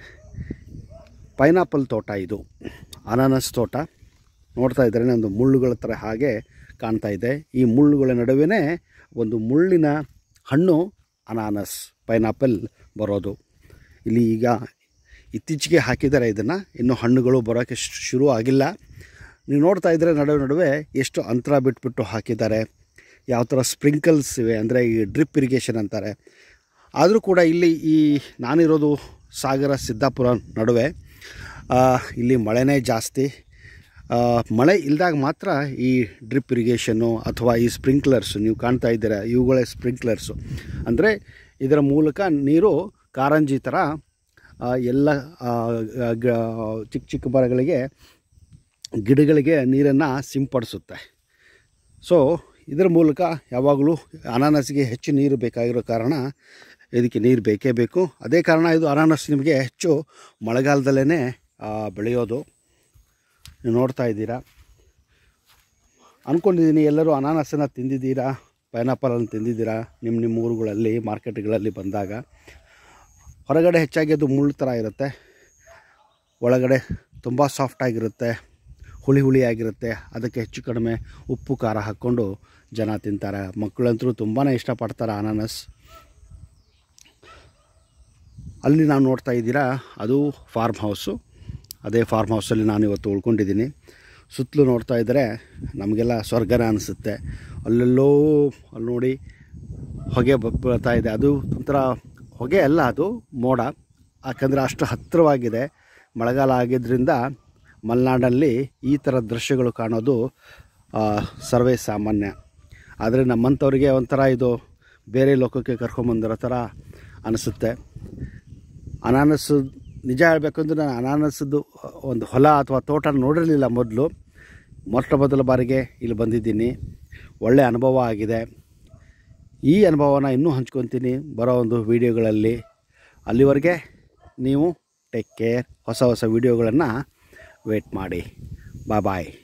ಪೈನಾಪಲ್ ತೋಟ ಇದು ಅನಾನಸ್ ತೋಟ ನೋಡ್ತಾ ಇದ್ದರೆ ಒಂದು ಮುಳ್ಳುಗಳ ಥರ ಹಾಗೆ ಕಾಣ್ತಾ ಇದೆ ಈ ಮುಳ್ಳುಗಳ ನಡುವೆ ಒಂದು ಮುಳ್ಳಿನ ಹಣ್ಣು ಅನಾನಸ್ ಪೈನಾಪಲ್ ಬರೋದು ಇಲ್ಲಿ ಈಗ ಇತ್ತೀಚೆಗೆ ಹಾಕಿದ್ದಾರೆ ಇದನ್ನು ಇನ್ನೂ ಹಣ್ಣುಗಳು ಬರೋಕ್ಕೆ ಶು- ಶುರು ಆಗಿಲ್ಲ ನೀವು ನೋಡ್ತಾ ಇದ್ದರೆ ನಡುವೆ ನಡುವೆ ಎಷ್ಟು ಅಂತರ ಬಿಟ್ಬಿಟ್ಟು ಹಾಕಿದ್ದಾರೆ ಯಾವ ಥರ ಸ್ಪ್ರಿಂಕಲ್ಸ್ ಇವೆ ಅಂದರೆ ಈ ಡ್ರಿಪ್ ಇರಿಗೇಷನ್ ಅಂತಾರೆ ಆದರೂ ಕೂಡ ಇಲ್ಲಿ ಈ ನಾನಿರೋದು ಸಾಗರ ಸಿದ್ದಾಪುರ ನಡುವೆ ಆ, ಇಲ್ಲಿ ಮಳೆನೇ ಜಾಸ್ತಿ ಆ, ಮಳೆ ಇಲ್ದಾಗ ಮಾತ್ರ ಈ ಡ್ರಿಪ್ ಇರಿಗೇಷನ್ನು ಅಥವಾ ಈ ಸ್ಪ್ರಿಂಕ್ಲರ್ಸು ನೀವು ಕಾಣ್ತಾ ಇದ್ದೀರಾ ಇವುಗಳೇ ಸ್ಪ್ರಿಂಕ್ಲರ್ಸು ಅಂದರೆ ಇದರ ಮೂಲಕ ನೀರು ಕಾರಂಜಿ ಥರ ಆ, ಎಲ್ಲ ಆ, ಗ- ಚಿಕ್ಕ ಚಿಕ್ಕ ಮರಗಳಿಗೆ ಗಿಡಗಳಿಗೆ ನೀರನ್ನು ಸಿಂಪಡಿಸುತ್ತೆ ಸೊ ಇದರ ಮೂಲಕ ಯಾವಾಗಲೂ ಅನಾನಸ್ಗೆ ಹೆಚ್ಚು ನೀರು ಬೇಕಾಗಿರೋ ಕಾರಣ ಇದಕ್ಕೆ ನೀರು ಬೇಕೇ ಬೇಕು ಅದೇ ಕಾರಣ ಇದು ಅನಾನಸ್ ನಿಮಗೆ ಹೆಚ್ಚು ಮಳೆಗಾಲದಲ್ಲೇ ಬೆಳೆಯೋದು ನೀವು ನೋಡ್ತಾ ಇದ್ದೀರಾ ಅಂದ್ಕೊಂಡಿದ್ದೀನಿ ಎಲ್ಲರೂ ಅನಾನಸನ್ನು ತಿಂದಿದ್ದೀರಾ ಪೈನಾಪಲನ್ನು ತಿಂದಿದ್ದೀರಾ ನಿಮ್ಮ ನಿಮ್ಮ ಊರುಗಳಲ್ಲಿ ಮಾರ್ಕೆಟ್ಗಳಲ್ಲಿ ಬಂದಾಗ ಹೊರಗಡೆ ಹೆಚ್ಚಾಗಿ ಅದು ಮುಳ್ಳು ಥರ ಇರುತ್ತೆ ಒಳಗಡೆ ತುಂಬ ಸಾಫ್ಟಾಗಿರುತ್ತೆ ಹುಳಿ ಹುಳಿಯಾಗಿರುತ್ತೆ ಅದಕ್ಕೆ ಹೆಚ್ಚು ಕಡಿಮೆ ಉಪ್ಪು ಖಾರ ಹಾಕ್ಕೊಂಡು ಜನ ತಿಂತಾರೆ ಮಕ್ಕಳಂತರೂ ತುಂಬಾ ಇಷ್ಟಪಡ್ತಾರೆ ಅನಾನಸ್ ಅಲ್ಲಿ ನಾವು ನೋಡ್ತಾ ಇದ್ದೀರಾ ಅದು ಫಾರ್ಮ್ ಹೌಸು ಅದೇ ಫಾರ್ಮ್ ಹೌಸಲ್ಲಿ ನಾನು ಇವತ್ತು ಉಳ್ಕೊಂಡಿದ್ದೀನಿ ಸುತ್ತಲೂ ನೋಡ್ತಾ ಇದ್ದರೆ ನಮಗೆಲ್ಲ ಸ್ವರ್ಗನ ಅನಿಸುತ್ತೆ ಅಲ್ಲೆಲ್ಲೋ ಅಲ್ಲಿ ನೋಡಿ ಹೊಗೆ ಬ- ಬರ್ತಾ ಇದೆ ಅದು ಒಂಥರ ಹೊಗೆ ಅಲ್ಲ ಅದು ಮೋಡ ಯಾಕಂದರೆ ಅಷ್ಟು ಹತ್ತಿರವಾಗಿದೆ ಮಳೆಗಾಲ ಆಗಿದ್ದರಿಂದ ಮಲೆನಾಡಲ್ಲಿ ಈ ಥರ ದೃಶ್ಯಗಳು ಕಾಣೋದು ಆ, ಸರ್ವೇ ಸಾಮಾನ್ಯ ಆದರೆ ನಮ್ಮಂಥವ್ರಿಗೆ ಒಂಥರ ಇದು ಬೇರೆ ಲೋಕಕ್ಕೆ ಕರ್ಕೊಂಬಂದಿರೋ ಥರ ಅನಿಸುತ್ತೆ ಅನಾನಸು ನಿಜ ಹೇಳಬೇಕಂದ್ರೆ ನಾನು ಅನಾನಸದ್ದು ಒಂದು ಹೊಲ ಅಥವಾ ತೋಟ ನೋಡಿರಲಿಲ್ಲ ಮೊದಲು ಮೊಟ್ಟ ಮೊದಲ ಬಾರಿಗೆ ಇಲ್ಲಿ ಬಂದಿದ್ದೀನಿ ಒಳ್ಳೆಯ ಅನುಭವ ಆಗಿದೆ ಈ ಅನುಭವನ ಇನ್ನೂ ಹಂಚ್ಕೊತೀನಿ ಬರೋ ಒಂದು ವೀಡಿಯೋಗಳಲ್ಲಿ ಅಲ್ಲಿವರೆಗೆ ನೀವು ಟೇಕ್ ಕೇರ್ ಹೊಸ ಹೊಸ ವೀಡಿಯೋಗಳನ್ನು ವೇಟ್ ಮಾಡಿ ಬಾಯ್ ಬಾಯ್